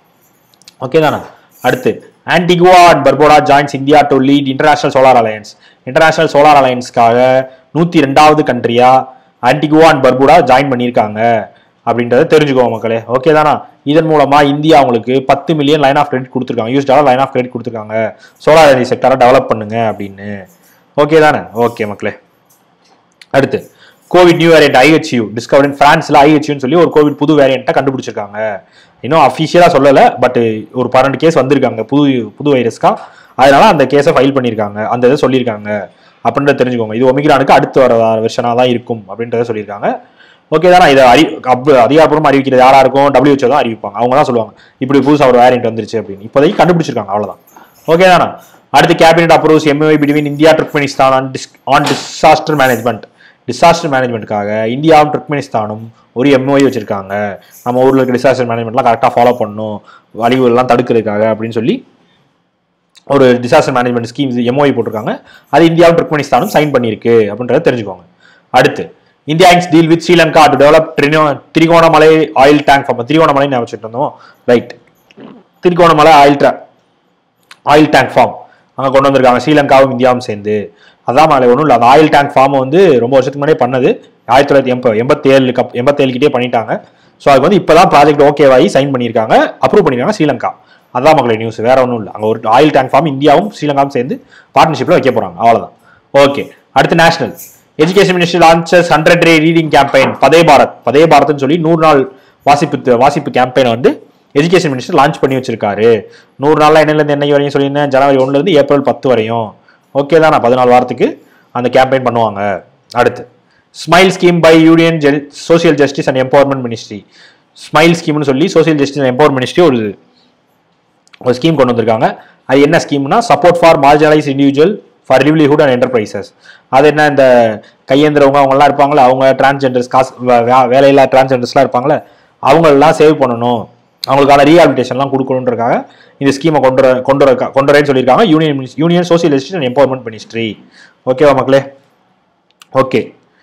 ஓகே தானே அடுத்து Antigua and Barbuda joins India to lead international solar alliance international solar அலையன்ஸ்க்காக நூற்றி ரெண்டாவது கண்ட்ரியா ஆன்டிகுவா அண்ட் பர்புடா ஜாயின் பண்ணியிருக்காங்க அப்படின்றத தெரிஞ்சுக்கோங்க மக்களே ஓகே தானா இதன் மூலமா இந்தியா அவங்களுக்கு பத்து மில்லியன் லைன் ஆஃப் கிரெடிட் கொடுத்துருக்காங்க US dollar line of credit கொடுத்துருக்காங்க சோலார் எனர்ஜி செக்டரை டெவலப் பண்ணுங்க அப்படின்னு ஓகே தானே ஓகே மக்களே அடுத்து Covid new variant IHU discover in பிரான்ஸ்ல ஐஹெச்யூன்னு சொல்லி ஒரு கோவிட் புது வேரியண்ட்டை கண்டுபிடிச்சிருக்காங்க இன்னும் அஃபிஷியலாக சொல்லலை பட் ஒரு பன்னெண்டு கேஸ் வந்திருக்காங்க புது புது வைரஸ்க்கா அதனால அந்த கேஸை ஃபைல் பண்ணியிருக்காங்க அந்த இதை சொல்லியிருக்காங்க அப்படின்றத தெரிஞ்சுக்கோங்க இது ஒமிக்ரானுக்கு அடுத்து வர வெர்ஷனாக தான் இருக்கும் அப்படின்றத சொல்லியிருக்காங்க ஓகே தானே இதை அறி அப் அதிகாரப்பூர்வமாக அறிவிக்கிறது யாரா இருக்கும் டபிள்யூஹெச்ஓ தான் அறிவிப்பாங்க அவங்க தான் சொல்லுவாங்க இப்படி புதுசாக ஒரு வேரியண்ட் வந்துருச்சு அப்படின்னு இப்போதைக்கு கண்டுபிடிச்சிருக்காங்க அவ்வளவுதான் ஓகே தானே அடுத்து cabinet approves MoU between India Turkmenistan on dis on disaster management disaster மேனேஜ்மெண்ட்டுக்காக இந்தியாவும் துர்க்மெனிஸ்தானும் ஒரு எம்ஓஐ வச்சிருக்காங்க நம்ம ஊரில் இருக்க டிசாஸ்டர் மேனேஜ்மெண்ட்லாம் கரெக்டாக ஃபாலோ பண்ணணும் வழிவுகள்லாம் தடுக்கிறதுக்காக அப்படின்னு சொல்லி ஒரு டிசாஸ்டர் மேனேஜ்மெண்ட் ஸ்கீம் எம்ஓஐ போட்டிருக்காங்க அது இந்தியாவும் துர்க்மெனிஸ்தானும் சைன் பண்ணியிருக்கு அப்படின்றத தெரிஞ்சுக்கோங்க அடுத்து India inks deal with Sri Lanka to develop Trincomalee oil tank farm Trincomalee ஞாபகம் வச்சுட்டு இருந்தோம் ரைட் திரிகோணமலை ஆயில் டே ஆயில் டேங்க் ஃபார்ம் அங்கே கொண்டு வந்திருக்காங்க ஸ்ரீலங்காவும் இந்தியாவும் சேர்ந்து அதான் மேலே ஒன்றும் இல்லை அந்த ஆயில் டேங்க் ஃபார்மை வந்து ரொம்ப வருஷத்துக்கு முன்னாடியே பண்ணது ஆயிரத்தி தொள்ளாயிரத்தி எண்ப எண்பத்தேழு கப் எண்பத்தேழு கிட்டே பண்ணிட்டாங்க ஸோ அதுக்கு வந்து இப்போ தான் ப்ராஜெக்ட் ஓகேவாகி சைன் பண்ணியிருக்காங்க அப்ரூவ் பண்ணியிருக்காங்க ஸ்ரீலங்கா அதான் மக்களே நியூஸ் வேற ஒன்றும் இல்லை அங்கே ஒரு ஆயில் டேங்க் ஃபார்ம் இந்தியாவும் ஸ்ரீலங்காவும் சேர்ந்து பார்ட்னர்ஷிப்பில் வைக்க போகிறாங்க அவ்வளோதான் ஓகே அடுத்து national education minister launches hundred day reading campaign Padhe Bharat பதே பாரத்னு சொல்லி நூறு நாள் வாசிப்பு வாசிப்பு கேம்பெயினை வந்து எஜுகேஷன் மினிஸ்டர் லான்ச் பண்ணி வச்சிருக்காரு நூறு நாள்ல என்னையிலேருந்து என்னைக்கு வரையும் சொல்லியிருந்தேன் ஜனவரி ஒன்றுலேருந்து ஏப்ரல் பத்து வரையும் ஓகே தான் நான் பதினாலு வாரத்துக்கு அந்த கேம்பெயின் பண்ணுவாங்க அடுத்து smile scheme by union social justice and empowerment ministry smile ஸ்கீம்னு சொல்லி social justice and empowerment ministry ஒரு ஒரு ஸ்கீம் கொண்டு வந்திருக்காங்க அது என்ன ஸ்கீம்னா support for marginalise individual for livelihood and enterprises அது என்ன இந்த கையேந்திரவங்க அவங்கெல்லாம் இருப்பாங்களே அவங்க டிரான்ஸ்ஜெண்டர்ஸ் காசு வே- வே- வேலையில்லா டிரான்ஸ்ஜெண்டர்ஸ்லாம் இருப்பாங்களே அவங்களெல்லாம் சேவ் பண்ணணும் அவங்களுக்கான ரீஹாபிலிட்டேஷன்லாம் கொடுக்கணுன்றக்காக இந்த ஸ்கீமை கொண்டு வர கொண்டு வர கொண்டு வரேன்னு சொல்லியிருக்காங்க union minis union social justice and empowerment ministry ஓகேவா மக்களே ஓகே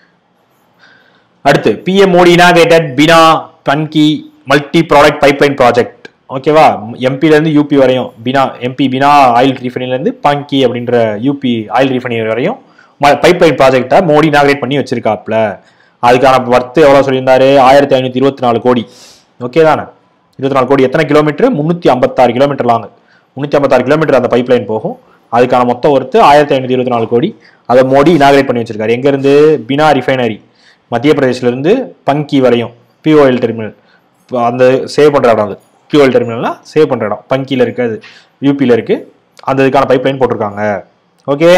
அடுத்து PM Modi inaugurated Bina Panki multi product pipeline project ஓகேவா எம்பில இருந்து யூபி வரையும் பினா எம்பி பினா ஆயில் ரீஃபைனில இருந்து பங்கி அப்படின்ற யூபி ஆயில் ரீஃபைனரி வரையும் பைப்லைன் ப்ராஜெக்டை மோடி இனாகிரேட் பண்ணி வச்சிருக்காப்ல அதுக்கான வர்த்து எவ்வளோ சொல்லியிருந்தாரு ஆயிரத்தி ஐநூற்றி இருபத்தி நாலு கோடி ஓகே தானே இருபத்தி நாலு கோடி எத்தனை கிலோமீட்டர் முந்நூற்றி ஐம்பத்தாறு கிலோமீட்டர் லாங் முந்நூற்றி ஐம்பத்தாறு கிலோமீட்டர் அந்த பைப்லைன் போகும் அதுக்கான மொத்த ஒர்த்து ஆயிரத்தி ஐநூற்றி இருபத்தி நாலு கோடி அதை மோடி இனாகிரேட் பண்ணி வச்சிருக்காரு எங்கேருந்து பினா ரிஃபைனரி மத்திய பிரதேஷ்ல இருந்து பங்கி வரையும் பிஓஎல் டெர்மினல் அந்த சேவ் பண்ணுற இடம் அது பிஓஎல் டெர்மினல்லாம் சேவ் பண்ணுற இடம் பங்கியில் இருக்கு அது யூபியில் இருக்கு அந்த இதுக்கான பைப்லைன் போட்டிருக்காங்க ஓகே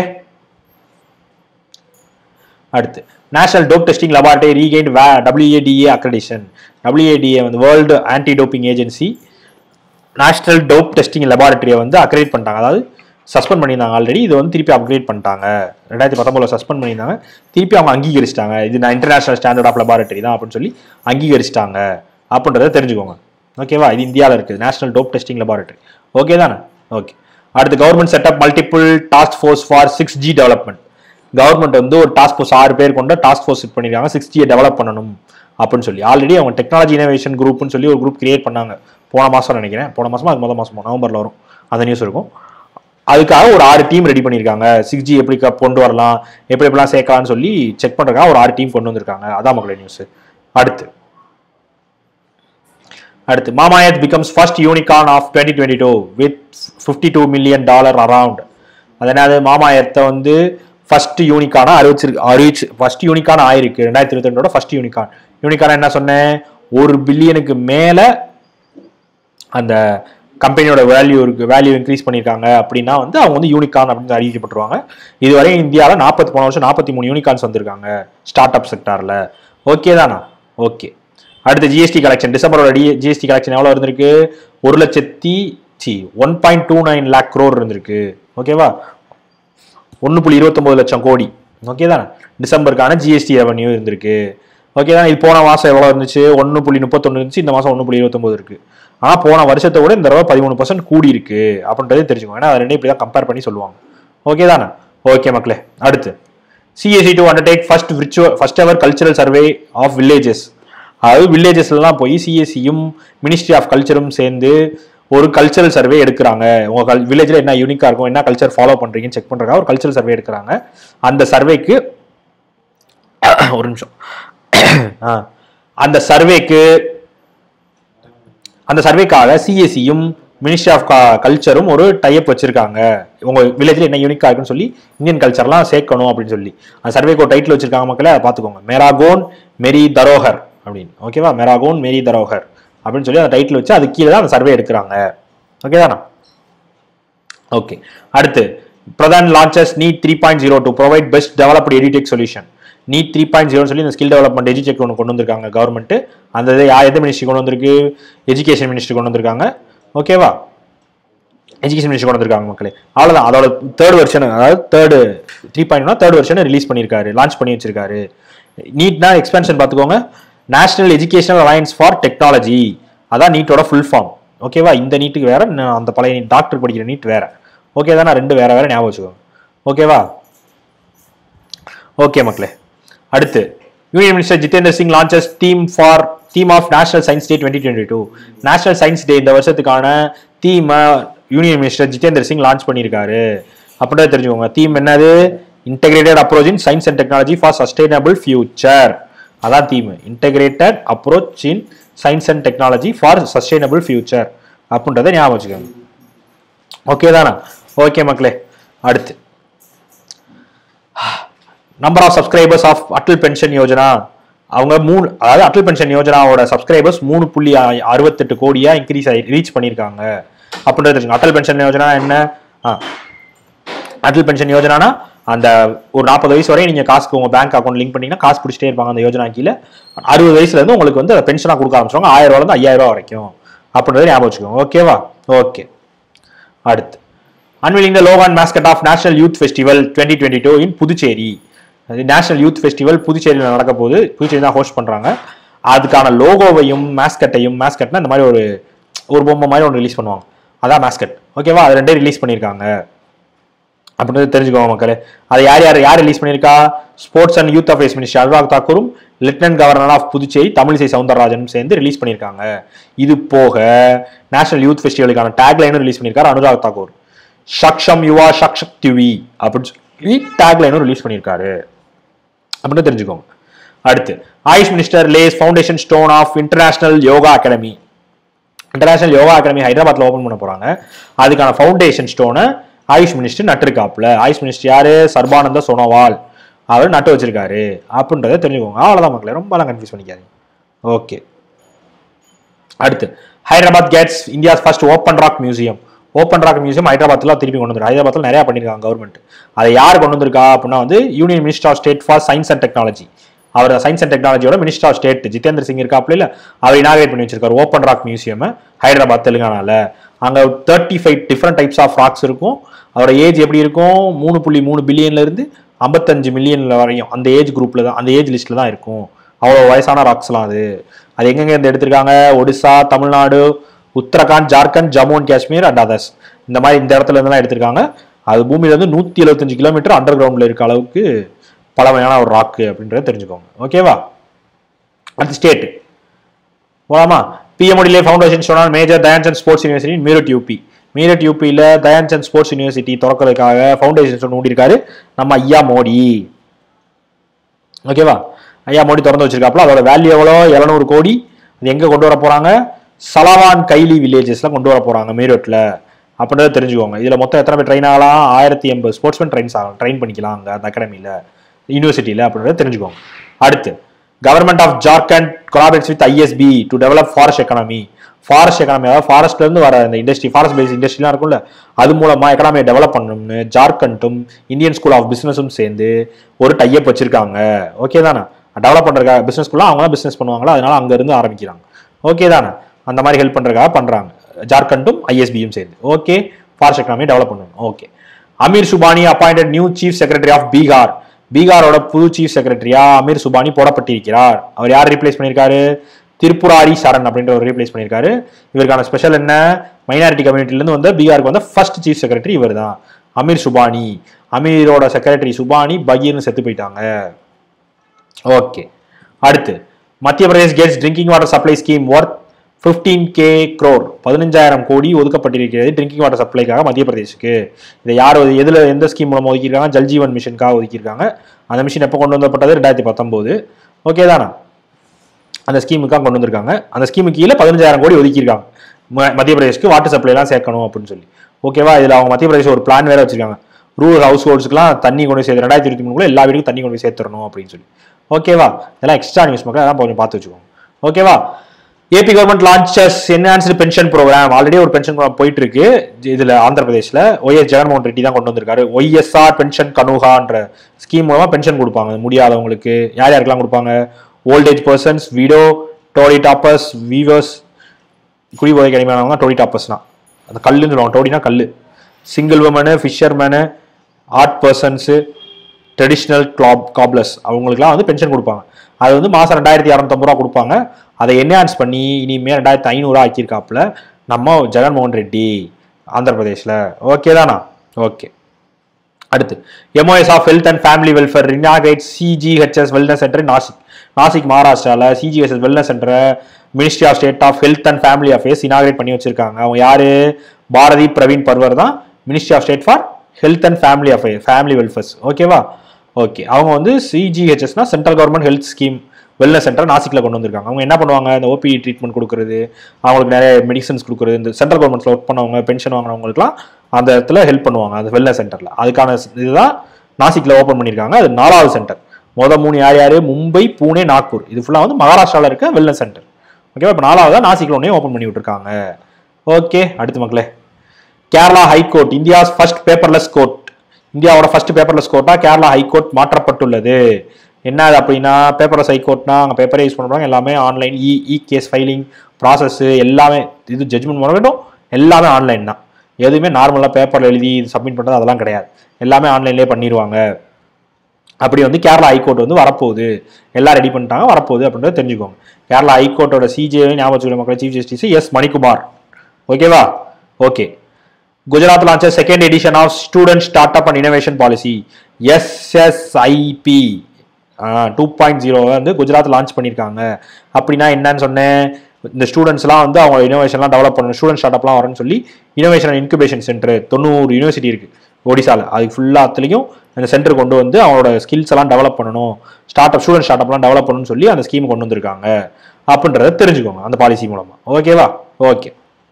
அடுத்து national dope testing laboratory regain WADA accreditation WADA வந்து world anti doping agency national dope testing லெபார்ட்டரியை வந்து அக்ரேட் பண்ணிட்டாங்க அதாவது சஸ்பெண்ட் பண்ணியிருந்தாங்க ஆல்ரெடி இது வந்து திருப்பி அப்கிரேட் பண்ணிட்டாங்க ரெண்டாயிரத்தி பத்தொம்பதுல சஸ்பெண்ட் பண்ணியிருந்தாங்க திருப்பி அவங்க அங்கீகரிச்சிட்டாங்க இது நான் இன்டர்நேஷனல் ஸ்டாண்டர்ட் ஆஃப் லெபார்ட்டரி தான் அப்படின்னு சொல்லி அங்கீகரிச்சிட்டாங்க அப்படின்றத தெரிஞ்சுக்கோங்க ஓகேவா இது இந்தியாவில் இருக்குது national dope testing laboratory okay தானே ஓகே அடுத்து government set up multiple task force for six G development government வந்து ஒரு டாஸ்க் ஃபோர்ஸ் ஆறு பேர் கொண்ட டாஸ்க் ஃபோர்ஸ் செட் பண்ணிருக்காங்க சிக்ஸ் ஜியை டெவலப் பண்ணணும் அப்படின்னு சொல்லி ஆல்ரெடி அவங்க டெக்னாலஜி இனோவேஷன் குரூப்னு சொல்லி ஒரு குரூப் கிரியேட் பண்ணாங்க போன மாதம் நினைக்கிறேன் போன மாதமா அது மொதல் மாதம் நவம்பரில் வரும் அந்த நியூஸ் இருக்கும் அதுக்காக ஒரு ஆறு டீம் ரெடி பண்ணியிருக்காங்க சிக்ஸ் ஜி எப்படி க- கொண்டு வரலாம் எப்படி எப்படிலாம் சேர்க்கலாம்னு சொல்லி செக் பண்ணுறதுக்காக ஒரு ஆறு டீம் கொண்டு வந்திருக்காங்க அதான் மக்களே நியூஸ் அடுத்து அடுத்து Mamaearth becomes first unicorn of twenty twenty two with fifty two million dollar around அதனால மாமாயத்தை வந்து ஃபர்ஸ்ட் யூனிகான அறிவிச்சிருக்கு அறிவிச்சு ஃபர்ஸ்ட் யூனிகான் ஆயிருக்கு ரெண்டாயிரத்தி இருபத்தி ரெண்டோட ஃபர்ஸ்ட் யூனிகான் யூனிகான் என்ன சொன்னேன் ஒரு பில்லியனுக்கு மேல அந்த கம்பெனியோட வேல்யூ இருக்கு வேல்யூ இன்க்ரீஸ் பண்ணியிருக்காங்க அப்படின்னா வந்து அவங்க வந்து யூனிகான் அப்படின்னு அறிவிக்கப்பட்டுருவாங்க இதுவரை இந்தியாவில் நாற்பத்தி போன வருஷம் நாற்பத்தி மூணு யூனிகான்ஸ் வந்திருக்காங்க ஸ்டார்ட் அப் செக்டாரில் ஓகே தானா ஓகே அடுத்து ஜிஎஸ்டி கலெக்ஷன் டிசம்பரோட டி ஜிஎஸ்டி கலெக்ஷன் எவ்வளோ இருந்திருக்கு ஒரு லட்சத்தி சி one point two nine lakh crore இருந்திருக்கு ஓகேவா ஒன்று புள்ளி இருபத்தொம்பது லட்சம் கோடி ஓகே தானே டிசம்பருக்கான ஜிஎஸ்டி ரெவன்யூ இருந்திருக்கு ஓகே தான் இது போன மாதம் எவ்வளோ இருந்துச்சு ஒன்று புள்ளி முப்பத்தொன்று இருந்துச்சு இந்த மாதம் ஒன்று புள்ளி இருபத்தொம்பது இருக்கு ஆனால் போன வருஷத்தை விட இந்த தடவை பதிமூணு பர்சன்ட் கூடி இருக்கு அப்படின்றதே தெரிஞ்சுக்கோங்க ஏன்னா அது ரெண்டையும் இப்படி தான் கம்பேர் பண்ணி சொல்லுவாங்க ஓகே தானே ஓகே மக்களே அடுத்து CSC to undertake first virtual first ever cultural survey of villages அதாவது வில்லேஜஸ்லாம் போய் சிஎஸ்சியும் மினிஸ்ட்ரி ஆஃப் கல்ச்சரும் சேர்ந்து ஒரு கல்ச்சரல் சர்வே எடுக்கிறாங்க உங்க கல் வில்லேஜில் என்ன யூனிக்காக இருக்கும் என்ன கல்ச்சர் ஃபாலோ பண்ணுறீங்கன்னு செக் பண்ணுறதுக்காக ஒரு கல்ச்சரல் சர்வே எடுக்கிறாங்க அந்த சர்வேக்கு ஒரு நிமிஷம் ஆ. அந்த சர்வேக்கு அந்த சர்வேக்காக சிஎஸ்சியும் மினிஸ்ட்ரி ஆஃப் கல்ச்சரும் ஒரு டைப் வச்சிருக்காங்க உங்க வில்லேஜில் என்ன யூனிக்கா இருக்குன்னு சொல்லி இந்தியன் கல்ச்சர்லாம் சேர்க்கணும் அப்படின்னு சொல்லி அந்த சர்வேக்கு ஒரு டைட்டில் வச்சிருக்காங்க மக்களே அதை பார்த்துக்கோங்க மெராகோன் மெரி தரோஹர் அப்படின்னு ஓகேவா மெராகோன் மெரி தரோஹர் அப்படின்னு சொல்லி அந்த டைட்டில் வச்சு அது கீழே தான் அந்த சர்வே எடுக்கிறாங்க ஓகே தானா ஓகே அடுத்து Pradhan launches NEAT three point zero to provide best developed edtech solution NEAT three point zero சொல்லி இந்த ஸ்கில் டெவலப்மெண்ட் எஜுடெக் ஒன்று கொண்டு வந்திருக்காங்க கவர்மெண்ட் அந்த இது யா- எந்த மினிஸ்ட்ரி கொண்டு வந்திருக்கு எஜுகேஷன் மினிஸ்ட்ரி கொண்டு வந்திருக்காங்க ஓகேவா எஜுகேஷன் மினிஸ்ட்ரி கொண்டு வந்திருக்காங்க மக்களே அவ்வளோதான் அதோட தேர்ட் வெர்ஷன் அதாவது தேர்டு த்ரீ பாயிண்ட்னா தேர்ட் வெர்ஷன் ரிலீஸ் பண்ணியிருக்காரு லான்ச் பண்ணி வச்சிருக்காரு நீட்னா எக்ஸ்பென்ஷன் பார்த்துக்கோங்க national educational alliance for technology அதான் நீட்டோட ஃபுல் ஃபார்ம் ஓகேவா இந்த நீட்டுக்கு வேற இன்னும் அந்த பழைய நீட் டாக்டர் படிக்கிற நீட் வேற ஓகே தானே ரெண்டு வேற வேற ஞாபகம் வச்சுக்கோங்க ஓகேவா ஓகே மக்களே அடுத்து union minister Jitendra Singh launches theme for theme of national science day twenty twenty two national science day இந்த வருஷத்துக்கான தீமை union minister Jitendra Singh launch பண்ணியிருக்காரு அப்படின்றத தெரிஞ்சுக்கோங்க தீம் என்னது integrated approach in science and technology for sustainable future அதான் theme integrated approach in science and technology for sustainable future அப்படின்றத ஞாபகம் வச்சுக்கோங்க ஓகே தானா ஓகே மக்களே அடுத்து number of subscribers of Atal pension Yojana அவங்க மூணு அதாவது அட்டல் பென்ஷன் யோஜனாவோட சப்ஸ்கிரைபர்ஸ் மூணு புள்ளி அ- அறுபத்தெட்டு கோடியா இன்க்ரீஸ் ஆகி ரீச் பண்ணியிருக்காங்க அப்படின்றது தெரிஞ்சுக்கோங்க. அட்டல் பென்ஷன் யோஜனா என்ன ஆ அட்டல் பென்ஷன் யோஜனானா அந்த ஒரு நாற்பது வயசு வரையும் நீங்க காசுக்கு உங்க பேங்க் அக்கௌண்ட் லிங்க் பண்ணீங்கன்னா காசு பிடிச்சிட்டே இருப்பாங்க அந்த யோஜனா கீழே அறுபது வயசுல இருந்து உங்களுக்கு வந்து பென்ஷனா கொடுக்க ஆரம்பிச்சிருவாங்க ஆயிரம் ரூபாயில இருந்து ஐயாயிரம் ரூபாய் வரைக்கும் அப்படின்றத ஞாபகம் வச்சுக்கோங்க ஓகேவா ஓகே அடுத்து unveiling the logo and mascot of national youth festival twenty twenty two in Puducherry அது நேஷனல் யூத் ஃபெஸ்டிவல் புதுச்சேரியில் நடக்க போகுது புதுச்சேரி தான் ஹோஸ்ட் பண்றாங்க அதுக்கான லோகோவையும் மேஸ்கட்டையும் மேஸ்கட்னா இந்த மாதிரி ஒரு ஒரு பொம்மை மாதிரி ஒன்று ரிலீஸ் பண்ணுவாங்க அதான் மேஸ்கட் ஓகேவா அது ரெண்டே ரிலீஸ் பண்ணியிருக்காங்க அப்படின்றது தெரிஞ்சுக்கோங்க மக்களே அதை யார் யார் யார் ரிலீஸ் பண்ணியிருக்கா sports and youth affairs minister Anurag தாக்கூரும் lieutenant governor of Puducherry Tamilisai சவுந்தரராஜனும் சேர்ந்து ரிலீஸ் பண்ணியிருக்காங்க இது போக நேஷனல் யூத் ஃபெஸ்டிவலுக்கான டேக்லைனும் ரிலீஸ் பண்ணியிருக்காரு அனுராக் தாக்கூர் சக்ஷம் யுவா சக்ஷக்திவி அப்படின்னு சொல்லி டேக்லைனும் ரிலீஸ் பண்ணியிருக்காரு அப்படின்னு தெரிஞ்சுக்கோங்க அடுத்து AYUSH minister lays foundation stone of international yoga academy international yoga academy ஹைதராபாத்ல ஓபன் பண்ண போறாங்க அதுக்கான ஃபவுண்டேஷன் ஸ்டோனை ஆயுஷ் மினிஸ்டர் நட்டிருக்காப்புல ஆயுஷ் மினிஸ்டர் யாரு சர்பானந்த சோனோவால் அவர் நட்டு வச்சிருக்காரு அப்படின்றத தெரிஞ்சுக்கோங்க அவ்வளவுதான் மக்களே ரொம்பலாம் கன்ஃபியூஸ் பண்ணிக்காதீங்க ஓகே அடுத்து Hyderabad gets India's first open rock museum open rock museum ஹைதராபாத்ல திருப்பி கொண்டு வந்து ஹைதராபாத்ல நிறைய பண்ணிருக்காங்க கவர்மெண்ட் அதை யார் கொண்டு வந்திருக்கா அப்படின்னா வந்து union minister of state for science and technology அவர் சயின்ஸ் அண்ட் டெக்னாலஜியோட minister of state Jitendra Singh இருக்காப்ல இல்ல அவர் இனாகிரேட் பண்ணி வச்சிருக்காரு ஓப்பன் ராக் மியூசியம் ஹைதராபாத் தெலுங்கானால அங்க thirty five different types of rocks இருக்கும் அவரோட ஏஜ் எப்படி இருக்கும் மூணு புள்ளி மூணு பில்லியன்ல இருந்து ஐம்பத்தஞ்சு மில்லியன்ல வரையும் அந்த ஏஜ் குரூப்ல தான் அந்த ஏஜ் லிஸ்ட்ல தான் இருக்கும் அவ்வளோ வயசான ராக்ஸ்லாம் அது அது எங்கெங்க இருந்து எடுத்திருக்காங்க Odisha Tamil Nadu Uttarakhand Jharkhand Jammu and Kashmir and others இந்த மாதிரி இந்த இடத்துல இருந்தெல்லாம் எடுத்திருக்காங்க அது பூமியில இருந்து நூத்தி எழுபத்தஞ்சு கிலோமீட்டர் அண்டர் கிரவுண்ட்ல இருக்க அளவுக்கு பழமையான ஒரு ராக்கு அப்படின்றத தெரிஞ்சுக்கோங்க ஓகேவா அடுத்து ஸ்டேட் போலாமா பிஎம்ஓடிலே ஃபவுண்டேஷன் சொன்னால் major Dhyanchand sports university Meerut UP Meerut யூபியில் தயான்சந்த் ஸ்போர்ட்ஸ் யூனிவர்சிட்டி திறக்கிறதுக்காக ஃபவுண்டேஷன் ஊண்டியிருக்காரு நம்ம ஐயா மோடி ஓகேவா ஐயா மோடி திறந்து வச்சிருக்காப்புல அதோட வேல்யூ எவ்வளோ எழுநூறு கோடி அது எங்கே கொண்டு வர போகிறாங்க சலவான் கைலி வில்லேஜஸ்ல கொண்டு வர போகிறாங்க மீரட்டில் அப்படின்றத தெரிஞ்சுக்கோங்க இதில் மொத்தம் எத்தனை பேர் ட்ரெயின் ஆகலாம் ஆயிரத்தி எண்பது ஸ்போர்ட்ஸ்மேன் ட்ரெயின்ஸ் ஆகலாம் ட்ரெயின் பண்ணிக்கலாம் அங்கே அந்த அகாடமியில் யூனிவர்சிட்டியில் அப்படின்றத தெரிஞ்சுக்கோங்க அடுத்து government of Jharkhand collaborates with ISB to develop forest economy forest economy அதாவது ஃபாரஸ்ட்ல இருந்து வர இந்த இண்டஸ்ட்ரி ஃபாரஸ்ட் பேஸ் இண்டஸ்ட்ரிலாம் இருக்கும்ல அது மூலமா எக்கனாமியை டெவலப் பண்ணணும்னு ஜார்க்கண்டும் இந்தியன் ஸ்கூல் ஆஃப் பிசினஸும் சேர்ந்து ஒரு டைப் வச்சிருக்காங்க ஓகே தானே டெவலப் பண்றதுக்காக பிசினஸ் ஸ்கூல்லாம் அவங்க தான் பிசினஸ் பண்ணுவாங்களா அதனால அங்க இருந்து ஆரம்பிக்கிறாங்க ஓகே தானே அந்த மாதிரி ஹெல்ப் பண்றதுக்காக பண்றாங்க ஜார்க்கண்டும் ஐஎஸ்பியும் சேர்ந்து ஓகே ஃபாரஸ்ட் எக்கனாமியை டெவலப் பண்ணணும் okay Amir Subhani appointed new chief secretary of Bihar பீகாரோட புது சீஃப் செக்ரட்டரியா அமீர் சுபானி போடப்பட்டிருக்கிறார் அவர் யார் ரீப்ளேஸ் பண்ணியிருக்காரு திருப்புராரி சரண் அப்படின்ற ஒரு ரீப்ளேஸ் பண்ணியிருக்காரு இவருக்கான ஸ்பெஷல் என்ன மைனாரிட்டி கம்யூனிட்டிலேருந்து வந்த பீகாருக்கு வந்த ஃபர்ஸ்ட் சீஃப் செக்ரட்டரி இவர் தான் அமீர் சுபானி அமீரோட செக்ரட்டரி சுபானி பகீர்னு செத்து போயிட்டாங்க ஓகே அடுத்து Madhya Pradesh gets drinking water supply scheme worth fifteen K crore பதினஞ்சாயிரம் கோடி ஒதுக்கப்பட்டிருக்கிறது ட்ரிங்கிங் வாட்டர் சப்ளைக்காக மத்திய பிரதேஷுக்கு இதை யார் ஒது- எதுல எந்த ஸ்கீம் மூலம் ஒதுக்கியிருக்காங்க ஜல்ஜீவன் மிஷனுக்காக ஒதுக்கியிருக்காங்க அந்த மிஷின் எப்போ கொண்டு வந்தப்பட்டது ரெண்டாயிரத்தி பத்தொம்போது ஓகே தானா அந்த ஸ்கீமுக்காக கொண்டு வந்திருக்காங்க அந்த ஸ்கீமுக்கு கீழே பதினஞ்சாயிரம் கோடி ஒதுக்கியிருக்காங்க ம- மத்திய பிரதேஷ்க்கு வாட்டர் சப்ளைலாம் சேர்க்கணும் அப்படின்னு சொல்லி ஓகேவா இதில் அவங்க மத்திய பிரதேஷ் ஒரு பிளான் வேற வச்சிருக்காங்க ரூரல் ஹவுஸ் ஹோல்ட்ஸ்க்குலாம் தண்ணி கொண்டு போய் சேர்த்து ரெண்டாயிரத்தி இருபத்தி மூணுக்குள்ள எல்லா வீட்டுக்கும் தண்ணி கொண்டு போய் சேர்த்துறணும் அப்படின்னு சொல்லி ஓகேவா இதெல்லாம் எக்ஸ்ட்ரா நியூஸ் மக்கள் அதான் கொஞ்சம் பார்த்து வச்சுக்கோங்க ஓகேவா AP government launches enhanced pension programme already ஒரு பென்ஷன் ப்ரோக்ராம் போயிட்டு இருக்கு இதுல ஆந்திர பிரதேஷ்ல ஒய்எஸ் ஜெகன்மோகன் ரெட்டி தான் கொண்டு வந்திருக்காரு ஒய்எஸ்ஆர் பென்ஷன் கனுகான்ற ஸ்கீம் மூலமா பென்ஷன் கொடுப்பாங்க முடியாதவங்களுக்கு யார் யாருக்கெல்லாம் கொடுப்பாங்க old age persons widow toddy tappers weavers குடி போதை கனிமையானவங்க டோடி டாப்பர்ஸ்னா அந்த கல்லுன்னு சொல்லுவாங்க டோடினா கல் single woman fisherman art persons traditional கிளாப் காப்லஸ் அவங்களுக்குலாம் வந்து பென்ஷன் கொடுப்பாங்க அது வந்து மாதம் ரெண்டாயிரத்தி இரநூத்தம்பது ரூபா கொடுப்பாங்க அதை என்ஹான்ஸ் பண்ணி இனிமேல் ரெண்டாயிரத்தி ஐநூறுரூவா ஆக்கியிருக்காப்புல நம்ம ஜெகன்மோகன் ரெட்டி ஆந்திர பிரதேஷ்ல ஓகே தானா ஓகே அடுத்து MOS of health and family welfare inaugurate CGHS wellness centre Nashik Nashik மகாராஷ்டிரால சிஜிஹெச்எஸ் வெல்னஸ் சென்டரை ministry of state of health and family affairs inaugurate பண்ணி வச்சிருக்காங்க அவங்க யாரு பாரதி பிரவீன் பர்வர் தான் ministry of state for health and family affair family welfares ஓகேவா okay அவங்க வந்து சிஜிஹெச்எஸ்னா central government health scheme wellness centre நாசிக்ல கொண்டு வந்திருக்காங்க அவங்க என்ன பண்ணுவாங்க இந்த ஓபி ட்ரீட்மெண்ட் கொடுக்குறது அவங்களுக்கு நிறைய மெடிசன்ஸ் கொடுக்குறது இந்த சென்ட்ரல் கவர்மெண்ட்ல ஒர்க் பண்ணவங்க பென்ஷன் வாங்குறவங்களுக்குலாம் அந்த இடத்துல ஹெல்ப் பண்ணுவாங்க அந்த வெல்னஸ் சென்டர்ல அதுக்கான இதுதான் நாசிக்ல ஓப்பன் பண்ணியிருக்காங்க அது நாலாவது சென்டர் மொதல் மூணு யார் யார் மும்பை பூனே நாக்பூர் இது ஃபுல்லாக வந்து மகாராஷ்டிராவில் இருக்க வெல்னஸ் சென்டர் ஓகேவா இப்போ நாலாவதா நாசிக்ல ஒன்னே ஓப்பன் பண்ணி விட்டுருக்காங்க ஓகே அடுத்து மக்களே Kerala high court India's first paperless court இந்தியாவோட ஃபர்ஸ்ட் பேப்பர்லெஸ் கோர்ட்டா கேரளா ஹைகோர்ட் மாற்றப்பட்டுள்ளது என்ன அது அப்படின்னா பேப்பர்லெஸ் ஹைகோர்ட்னா அங்கே பேப்பரே யூஸ் பண்ணுறாங்க எல்லாமே online e e case filing process எல்லாமே இது ஜட்ஜ்மெண்ட் பண்ணட்டும் எல்லாமே ஆன்லைன் தான் எதுவுமே நார்மலாக பேப்பரில் எழுதி சப்மிட் பண்ணுறது அதெல்லாம் கிடையாது எல்லாமே ஆன்லைன்லேயே பண்ணிடுவாங்க அப்படி வந்து கேரளா ஹைகோர்ட் வந்து வரப்போகுது எல்லாம் ரெடி பண்ணிட்டாங்க வரப்போகுது அப்படின்றத தெரிஞ்சுக்கோங்க கேரளா ஹைகோர்ட்டோட சிஜே ஞாபகம் வச்சுக்கிற மக்கள் சீஃப் ஜஸ்டிஸ் எஸ் மணிக்குமார் ஓகேவா okay Gujarat launch second edition of student startup and innovation policy SSIP two point zero வந்து குஜராத் லான்ச் பண்ணியிருக்காங்க அப்படின்னா என்னன்னு சொன்னேன் இந்த ஸ்டூடெண்ட்ஸ்லாம் வந்து அவங்க இனோவேஷன்லாம் டெவலப் பண்ணணும் ஸ்டூடெண்ட் ஸ்டார்ட் அப்லாம் வரணும்னு சொல்லி இனோவேஷன் அண்ட் இன்குபேஷன் சென்டர் தொண்ணூறு யூனிவர்சிட்டி இருக்கு ஒடிசால அது ஃபுல்லாத்துலேயும் அந்த சென்டர் கொண்டு வந்து அவங்களோட ஸ்கில்ஸ் எல்லாம் டெவலப் பண்ணணும் ஸ்டார்ட் அப் ஸ்டூடெண்ட் ஸ்டார்ட் அப்லாம் டெவலப் பண்ணணும்னு சொல்லி அந்த ஸ்கீம் கொண்டு வந்திருக்காங்க அப்படின்றத தெரிஞ்சுக்கோங்க அந்த பாலிசி மூலமா ஓகேவா okay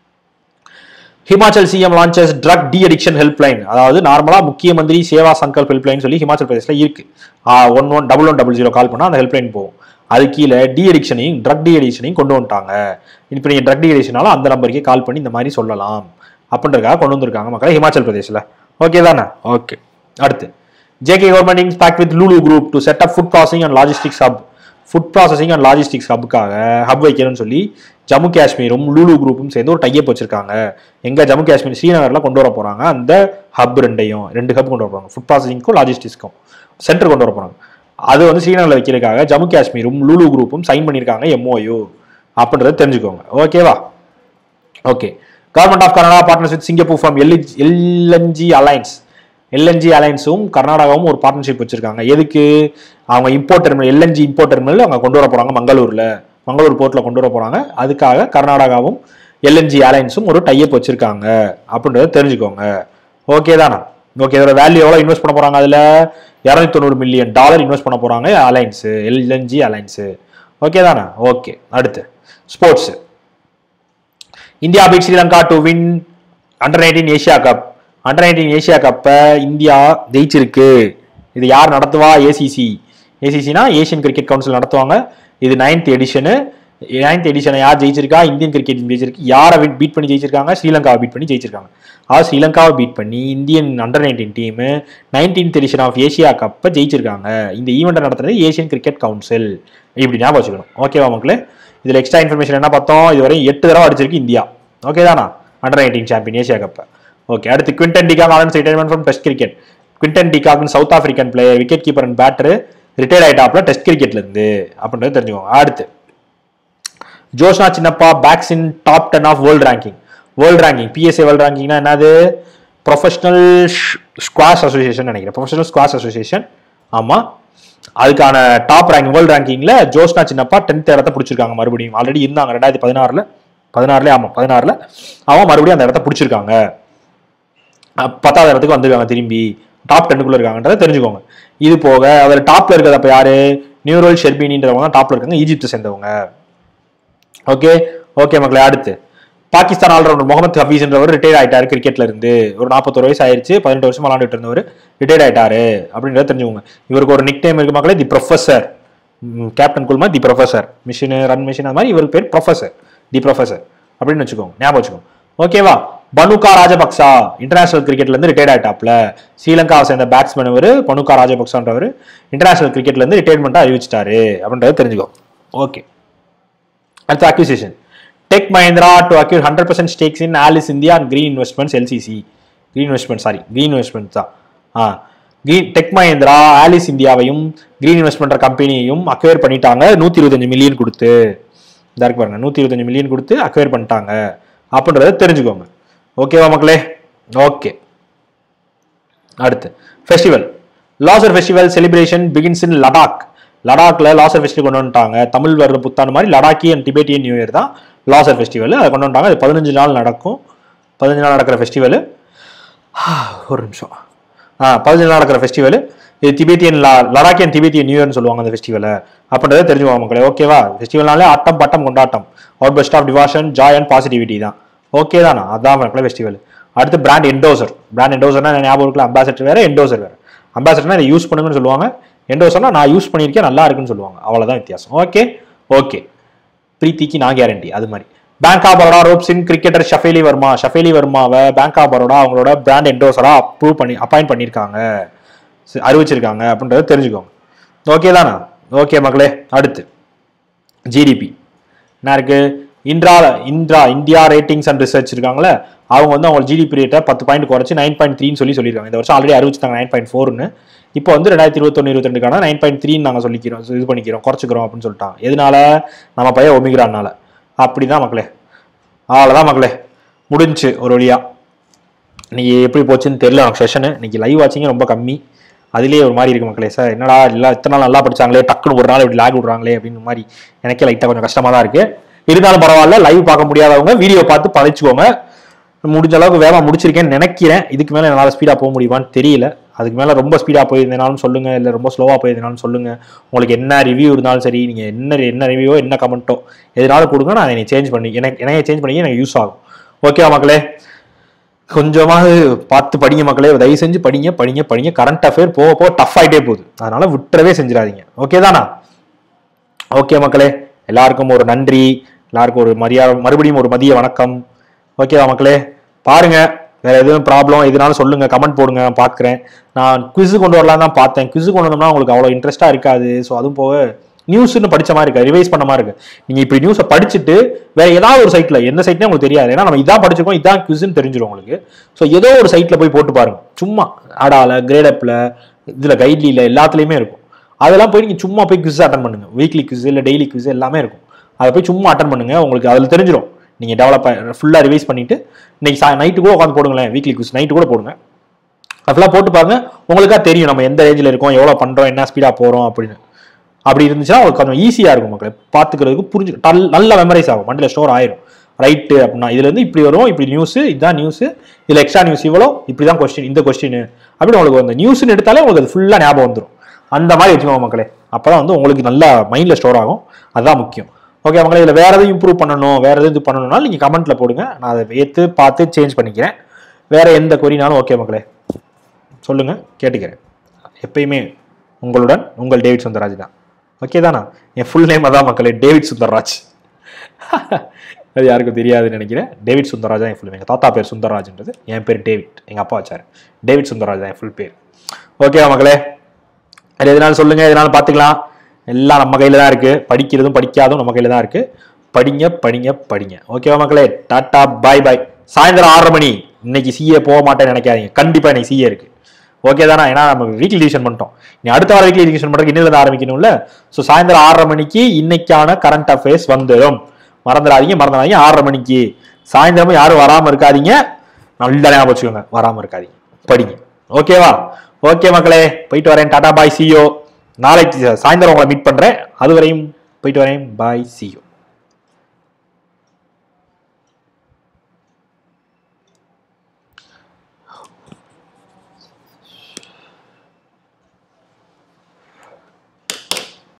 Himachal CM launches drug de addiction helpline அதாவது நார்மலா முக்கிய மந்திரி சேவா சங்கல்ப் ஹெல்ப்லைன் சொல்லி ஹிமாச்சல் பிரதேஷ்ல இருக்கு one one double one double zero call பண்ணா அந்த ஹெல்ப்லைன் போகும் அது கீழே டி அடிக்ஷனையும் ட்ரக் டி அடிக்ஷனையும் கொண்டு வந்துட்டாங்க இப்போ நீங்கள் ட்ரக் டி அடிக்ஷனாலும் அந்த நம்பருக்கே கால் பண்ணி இந்த மாதிரி சொல்லலாம் அப்படின்றதுக்காக கொண்டு வந்திருக்காங்க மக்களை ஹிமாச்சல் பிரதேஷ்ல ஓகே தானே ஓகே அடுத்து JK government inks pact with Lulu group to set up food processing and logistics hub food processing and logistics ஹப்புக்காக ஹப் வைக்கணும்னு சொல்லி ஜம்மு காஷ்மீரும் லூலு குரூப்பும் சேர்ந்து ஒரு டைப் வச்சிருக்காங்க எங்க ஜம்மு காஷ்மீர் ஸ்ரீநகர்ல கொண்டு வர போறாங்க அந்த ஹப் ரெண்டையும் ரெண்டு ஹப் கொண்டு வர போறாங்க ஃபுட் ப்ராசஸிங்க்கும் லாஜிஸ்டிக்ஸ்க்கும் சென்டர் கொண்டு வர போறாங்க அது வந்து ஸ்ரீநகர்ல வைக்கிறதுக்காக ஜம்மு காஷ்மீரும் லூலு குரூப்பும் சைன் பண்ணியிருக்காங்க எம்ஓயு அப்படின்றத தெரிஞ்சுக்கோங்க ஓகேவா okay government of Karnataka partners with Singapore from LNG alliance LNG அலைன்ஸும் கர்நாடகாவும் ஒரு பார்ட்னர்ஷிப் வச்சிருக்காங்க எதுக்கு அவங்க import terminal LNG import terminal அவங்க கொண்டு வர போறாங்க மங்களூர்ல மங்களூர் போர்ட்ல கொண்டு வர போறாங்க அதுக்காக கர்நாடகாவும் எல்என்ஜி ஏர்லைன்ஸும் ஒரு டைப் வச்சிருக்காங்க அப்படின்றத தெரிஞ்சுக்கோங்க ஓகே தானா ஓகே இதோட வேல்யூ எவ்வளோ இன்வெஸ்ட் பண்ண போறாங்க அதுல இரநூத்தி தொண்ணூறு மில்லியன் டாலர் இன்வெஸ்ட் பண்ண போறாங்க அலைன்ஸு எல்என்ஜி அலைன்ஸு ஓகே தானே ஓகே அடுத்து sports India beat Sri Lanka to win under nineteen Asia cup under nineteen Asia கப்பை இந்தியா ஜெயிச்சிருக்கு இது யார் நடத்துவா ஏசிசி ஏசிசினா ஏசியன் கிரிக்கெட் கவுன்சில் நடத்துவாங்க இது நைன்த் எடிஷனு நைன்த் எடிஷனை யார் ஜெயிச்சிருக்கா இந்தியன் கிரிக்கெட் ஜெயிச்சிருக்கு யாரை பீட் பண்ணி ஜெயிச்சிருக்காங்க ஸ்ரீலங்காவை பீட் பண்ணி ஜெயிச்சிருக்காங்க அதாவது ஸ்ரீலங்காவை பீட் பண்ணி Indian under nineteen team nineteenth edition of Asia கப்பை ஜெயிச்சிருக்காங்க இந்த ஈவெண்ட்டை நடத்துறது ஏசியன் கிரிக்கெட் கவுன்சில் இப்படி ஞாபகம் வச்சுக்கணும் ஓகேவா மக்களே இதில் எக்ஸ்ட்ரா இன்ஃபர்மேஷன் என்ன பார்த்தோம் இதுவரை எட்டு தடவை அடிச்சிருக்கு இந்தியா ஓகே தானா அண்டர் நைன்டீன் சாம்பியன் ஏசியா கப்பை ஓகே அடுத்து Quinton de Kock announces retirement from test cricket Quinton டிகாக்னு south African player wicket keeper and batter retire ஆயிட்டாப்ல டெஸ்ட் கிரிக்கெட்ல இருந்து அப்படின்றது தெரிஞ்சுக்கோங்க அடுத்து Joshna Chinappa backs in top ten of world ranking world ranking PSA world ரேங்கிங்னா என்னது ப்ரொஃபஷனல் ஸ்குவாஷ் அசோசியேஷன் நினைக்கிறேன் ப்ரொஃபஷனல் ஸ்குவாஷ் அசோசியேஷன் ஆமா அதுக்கான டாப் ரேங்கிங் வேர்ல்ட் ரேங்கிங்ல ஜோஷ்னா சின்னப்பா டென்த் இடத்த பிடிச்சிருக்காங்க மறுபடியும் ஆல்ரெடி இருந்தாங்க ரெண்டாயிரத்தி பதினாறுல பதினாறுல ஆமா பதினாறுல அவன் மறுபடியும் அந்த இடத்த பிடிச்சிருக்காங்க அஹ் பத்தாவது இடத்துக்கு வந்திருக்காங்க திரும்பி டாப் டென்னுக்குள்ள இருக்காங்கன்றதை தெரிஞ்சுக்கோங்க இது போக அதில் டாப்ல இருக்கிறது அப்ப யாரு நியூரோல் ஷெர்பினின்றவங்க தான் டாப்ல இருக்காங்க ஈஜிப்தை சேர்ந்தவங்க ஓகே ஓகே மக்களே அடுத்து பாகிஸ்தான் ஆல்ரவுண்டர் முகமது ஹபீஸ்ன்றவர் ரிட்டையர் ஆயிட்டாரு கிரிக்கெட்ல இருந்து ஒரு நாற்பத்தொரு வயசு ஆயிருச்சு பதினெட்டு வருஷம் விளாண்டுட்டு இருந்தவர் ரிட்டையர் ஆயிட்டாரு அப்படின்றத தெரிஞ்சுக்கோங்க இவருக்கு ஒரு நிக் நேம் இருக்கு மக்களே தி ப்ரொஃபசர் கேப்டன் குல்மா the professor machine run machine அது மாதிரி இவருக்கு பேர் ப்ரொஃபசர் தி ப்ரொஃபசர் அப்படின்னு வச்சுக்கோங்க ஞாபகம் வச்சுக்கோங்க ஓகேவா பனுகா ராஜபக்சா இன்டர்நேஷனல் கிரிக்கெட்ல இருந்து ரிட்டையர் ஆயிட்டாப்ல ஸ்ரீலங்காவை சேர்ந்த பேட்ஸ்மேன் அவர் பனுகா ராஜபக்சான்றவர் இன்டர்நேஷனல் கிரிக்கெட்ல இருந்து ரிட்டையர்மெண்ட்டா அறிவிச்சிட்டாரு அப்படின்றத தெரிஞ்சுக்கோ ஓகே அடுத்து acquisition tech Mahindra to acquire hundred percent stakes in Allyis India and green investments LCC green investment sorry green investment தான் ah green tech Mahindra Allyis இந்தியாவையும் கிரீன் இன்வெஸ்ட்மெண்ட் கம்பெனியையும் அக்வயர் பண்ணிட்டாங்க நூற்றி இருபத்தஞ்சு மில்லியன் கொடுத்து இந்த இருக்கு பாருங்க நூற்றி இருபத்தஞ்சு மில்லியன் கொடுத்து அக்வயர் பண்ணிட்டாங்க அப்படின்றத தெரிஞ்சுக்கோங்க ஓகேவா மக்களே ஓகே அடுத்து festival Losar festival celebration begins in Ladakh லடாக்ல லாசர் ஃபெஸ்டிவல் கொண்டு வந்துட்டாங்க தமிழ் வருட புத்தாண்டு மாதிரி Ladakhi and Tibetan new year தான் லாசர் ஃபெஸ்டிவல் அதை கொண்டு வந்துட்டாங்க அது பதினஞ்சு நாள் நடக்கும் பதினஞ்சு நாள் நடக்கிற ஃபெஸ்டிவல் ஒரு நிமிஷம் ஆ பதினஞ்சு நாள் நடக்கிற ஃபெஸ்டிவல் இது திபேத்தியன் லா லடாக்கி அண்ட் திபேத்தியன் நியூ இயர்னு சொல்லுவாங்க அந்த ஃபெஸ்டிவலை அப்படின்றத தெரிஞ்சுக்கோங்க மக்களே ஓகேவா ஃபெஸ்டிவல்னாலே ஆட்டம் பாட்டம் கொண்டாட்டம் outburst of devotion joy and positivity தான் ஓகே தானா அதான் மக்களே ஃபெஸ்டிவல் அடுத்து பிராண்ட் எண்டோசர் பிராண்ட் எண்டோசர்னா ஞாபகம் இருக்குல்ல அம்பாசடர் வேற எண்டோசர் வேற அம்பாசடர்னா இதை யூஸ் பண்ணுங்கன்னு சொல்லுவாங்க எண்டோசர்னா நான் யூஸ் பண்ணியிருக்கேன் நல்லா இருக்குன்னு சொல்லுவாங்க அவ்வளவுதான் வித்தியாசம் ஓகே ஓகே பிரீத்திக்கு நான் கேரண்டி அது மாதிரி bank of Baroda ropes in cricketer Shafali Verma Shafali வர்மாவை பேங்க் ஆஃப் பரோடா அவங்களோட பிராண்ட் எண்டோசரா அப்ரூவ் பண்ணி அப்பாயிண்ட் பண்ணியிருக்காங்க சரி, அறிவிச்சிருக்காங்க அப்படின்றத தெரிஞ்சுக்கோங்க ஓகே தானா ஓகே மக்களே அடுத்து ஜிடிபி என்ன இருக்கு இன்ட்ரா இன்ட்ரா இந்தியா ரேட்டிங்ஸ் அண்ட் ரிசர்ச் இருக்காங்களே அவங்க வந்து அவங்க ஜிடிபி ரேட்டை பத்து பாயிண்ட் குறைச்சு நைன் பாயிண்ட் த்ரீன்னு சொல்லி சொல்லியிருக்காங்க இந்த வருஷம் ஆல்ரெடி அறிவிச்சிட்டாங்க நைன் பாயிண்ட் ஃபோர்னு இப்போ வந்து ரெண்டாயிரத்தி இருபத்தொன்னு இருபத்திரெண்டுக்கான நைன் பாயிண்ட் த்ரீன்னு நாங்கள் சொல்லிக்கிறோம் இது பண்ணிக்கிறோம் குறைச்சிக்கிறோம் அப்படின்னு சொல்லிட்டாங்க எதனால நம்ம பையன் ஒமிக்கிறானால அப்படிதான் மக்களே அவ்வளோதான் மக்களே முடிஞ்சுச்சு ஒரு வழியா இன்னைக்கு எப்படி போச்சுன்னு தெரியல எனக்கு செஷனு இன்னைக்கு லைவ் வாட்சிங்க ரொம்ப கம்மி அதுலேயே ஒரு மாதிரி இருக்கு மக்களே சார் என்னடா இல்லை இத்தனை நாள் நல்லா படிச்சாங்களே டக்குன்னு ஒரு நாள் இப்படி லாக் விடுறாங்களே அப்படின்னு மாதிரி எனக்கே லைட்டாக கொஞ்சம் கஷ்டமா தான் இருக்கு இருந்தாலும் பரவாயில்ல லைவ் பார்க்க முடியாதவங்க வீடியோ பார்த்து பழச்சிக்கோங்க முடிஞ்ச அளவுக்கு வேகமாக முடிச்சிருக்கேன்னு நினைக்கிறேன் இதுக்கு மேலே என்னால் ஸ்பீடாக போக முடியுமான்னு தெரியல அதுக்கு மேலே ரொம்ப ஸ்பீடாக போயிருந்தேனாலும் சொல்லுங்க இல்லை ரொம்ப ஸ்லோவாக போயிருந்தனாலும் சொல்லுங்க உங்களுக்கு என்ன ரிவ்யூ இருந்தாலும் சரி நீங்கள் என்ன என்ன ரிவ்யூவோ என்ன கமெண்ட்டோ எதுனாலும் கொடுங்க நான் என்னை சேஞ்ச் பண்ணி எனக்கு என்னைய சேஞ்ச் பண்ணி எனக்கு யூஸ் ஆகும் ஓகேவா மக்களே கொஞ்சமாவது பார்த்து படிங்க மக்களே தயவு செஞ்சு படிங்க படிங்க படிங்க கரண்ட் அஃபேர் போக போக டஃப் ஆகிட்டே போகுது அதனால விட்டுறவே செஞ்சிடாதீங்க ஓகே தானா ஓகே மக்களே எல்லாருக்கும் ஒரு நன்றி எல்லாருக்கும் ஒரு மரியாதை மறுபடியும் ஒரு மதிய வணக்கம் ஓகேவா மக்களே பாருங்க வேற எதுவும் ப்ராப்ளம் எதுனாலும் சொல்லுங்க கமெண்ட் போடுங்க நான் பார்க்குறேன் நான் குவிஸ் கொண்டு வரலாம் தான் பார்த்தேன் குவிஸ் கொண்டு வந்தோம்னா உங்களுக்கு அவ்வளோ இன்ட்ரெஸ்ட்டாக இருக்காது ஸோ அதுவும் போக நியூஸ்னு படிச்ச மாதிரி இருக்கு ரிவைஸ் பண்ண மாதிரி இருக்கு நீங்க இப்படி நியூஸை படிச்சுட்டு வேற ஏதாவது ஒரு சைட்ல எந்த சைட்னே உங்களுக்கு தெரியாது ஏன்னா நம்ம இதான் படிச்சிருக்கோம் இதான் குவிஸ்னு தெரிஞ்சிடும் உங்களுக்கு ஸோ ஏதோ ஒரு சைட்ல போய் போட்டு பாருங்க சும்மா அடால கிரேடப்ல இதுல கைட்லியில் எல்லாத்துலேயுமே இருக்கும் அதெல்லாம் போய் நீங்க சும்மா போய் குவிஸ் அட்டன் பண்ணுங்க வீக்லி குவிஸ் இல்லை டெய்லி குவிஸ் எல்லாமே இருக்கும் அதை போய் சும்மா அட்டன் பண்ணுங்க உங்களுக்கு அதில் தெரிஞ்சிடும் நீங்க டெவலப் ஃபுல்லா ரிவைஸ் பண்ணிட்டு இன்னைக்கு நைட்டு கூட உட்காந்து போடுங்களேன் வீக்லி குவிஸ் நைட்டு கூட போடுங்க அதெல்லாம் போட்டு பாருங்க உங்களுக்கா தெரியும் நம்ம எந்த ரேஞ்சில் இருக்கோம் எவ்வளோ பண்றோம் என்ன ஸ்பீடா போறோம் அப்படின்னு அப்படி இருந்துச்சுன்னா உங்களுக்கு கொஞ்சம் ஈஸியா இருக்கும் மக்களே பார்த்துக்கிறதுக்கு புரிஞ்சு டல்- நல்லா மெமரைஸ் ஆகும் மண்டியில் ஸ்டோர் ஆயிரும் ரைட்டு அப்படின்னா இதுல இருந்து இப்படி வரும் இப்படி நியூஸ் இதுதான் நியூஸ் இதுல எக்ஸ்ட்ரா நியூஸ் இவ்வளோ இப்படி தான் கொஸ்டின் இந்த கொஸ்டின் அப்படின்னு உங்களுக்கு அந்த நியூஸ்னு எடுத்தாலே உங்களுக்கு அது ஃபுல்லாக ஞாபகம் வந்துடும் அந்த மாதிரி வச்சுக்கோங்க மக்களே அப்பதான் வந்து உங்களுக்கு நல்லா மைண்ட்ல ஸ்டோர் ஆகும் அதுதான் முக்கியம் ஓகே மக்களே இதில் வேற எதுவும் இம்ப்ரூவ் பண்ணணும் வேற எதுவும் இது பண்ணணும்னா நீங்கள் கமெண்ட்ல போடுங்க நான் அதை ஏற்று பார்த்து சேஞ்ச் பண்ணிக்கிறேன் வேற எந்த கொரினாலும் ஓகே மக்களே சொல்லுங்க கேட்டுக்கிறேன் எப்பயுமே உங்களுடன் உங்கள் டேவிட் சுந்தரராஜ் தான் ஓகே தானா என் ஃபுல் நேம் அதான் மக்களே டேவிட் சுந்தரராஜ் அது யாருக்கும் தெரியாதுன்னு நினைக்கிறேன் டேவிட் சுந்தரராஜ் தான் என் ஃபுல் எங்கள் தாத்தா பேர் சுந்தரராஜ்ன்றது என் பேர் டேவிட் எங்கள் அப்பா வச்சார் டேவிட் சுந்தரராஜ் தான் என் ஃபுல் பேர் ஓகேவா மக்களே அது எதனாலும் சொல்லுங்க எதனாலும் பார்த்துக்கலாம் எல்லாம் நம்ம கையில தான் இருக்கு படிக்கிறதும் படிக்காதும் நம்ம கையில தான் இருக்கு படிங்க படிங்க படிங்க ஓகேவா மக்களே டாட்டா பாய் பாய் சாயந்தரம் ஆறரை மணி இன்னைக்கு சிஏ போக மாட்டேன்னு நினைக்காதீங்க கண்டிப்பா இன்னைக்கு சிஏ இருக்கு ஓகே தானே ஏன்னா நம்ம வீக்லி டிவிஷன் பண்ணிட்டோம் நீ அடுத்த வாரம் வீக்லி டிவிஷன் பண்றதுக்கு இன்னிலிருந்து ஆரம்பிக்கணும்ல ஸோ சாயந்தரம் ஆறரை மணிக்கு இன்னைக்கான கரண்ட் அஃபேர்ஸ் வந்துடும் மறந்துடாதீங்க மறந்துடாதீங்க ஆறரை மணிக்கு சாயந்தரமும் யாரும் வராம இருக்காதீங்க நல்லா ஞாபகம் வச்சுக்கோங்க வராம இருக்காதீங்க படிங்க ஓகேவா ஓகே மக்களே போயிட்டு வரேன் டாடா பாய் சியோ நாளைக்கு சாயந்தரம் உங்களை மீட் பண்றேன் அதுவரையும் போயிட்டு வரேன் பாய் சியோ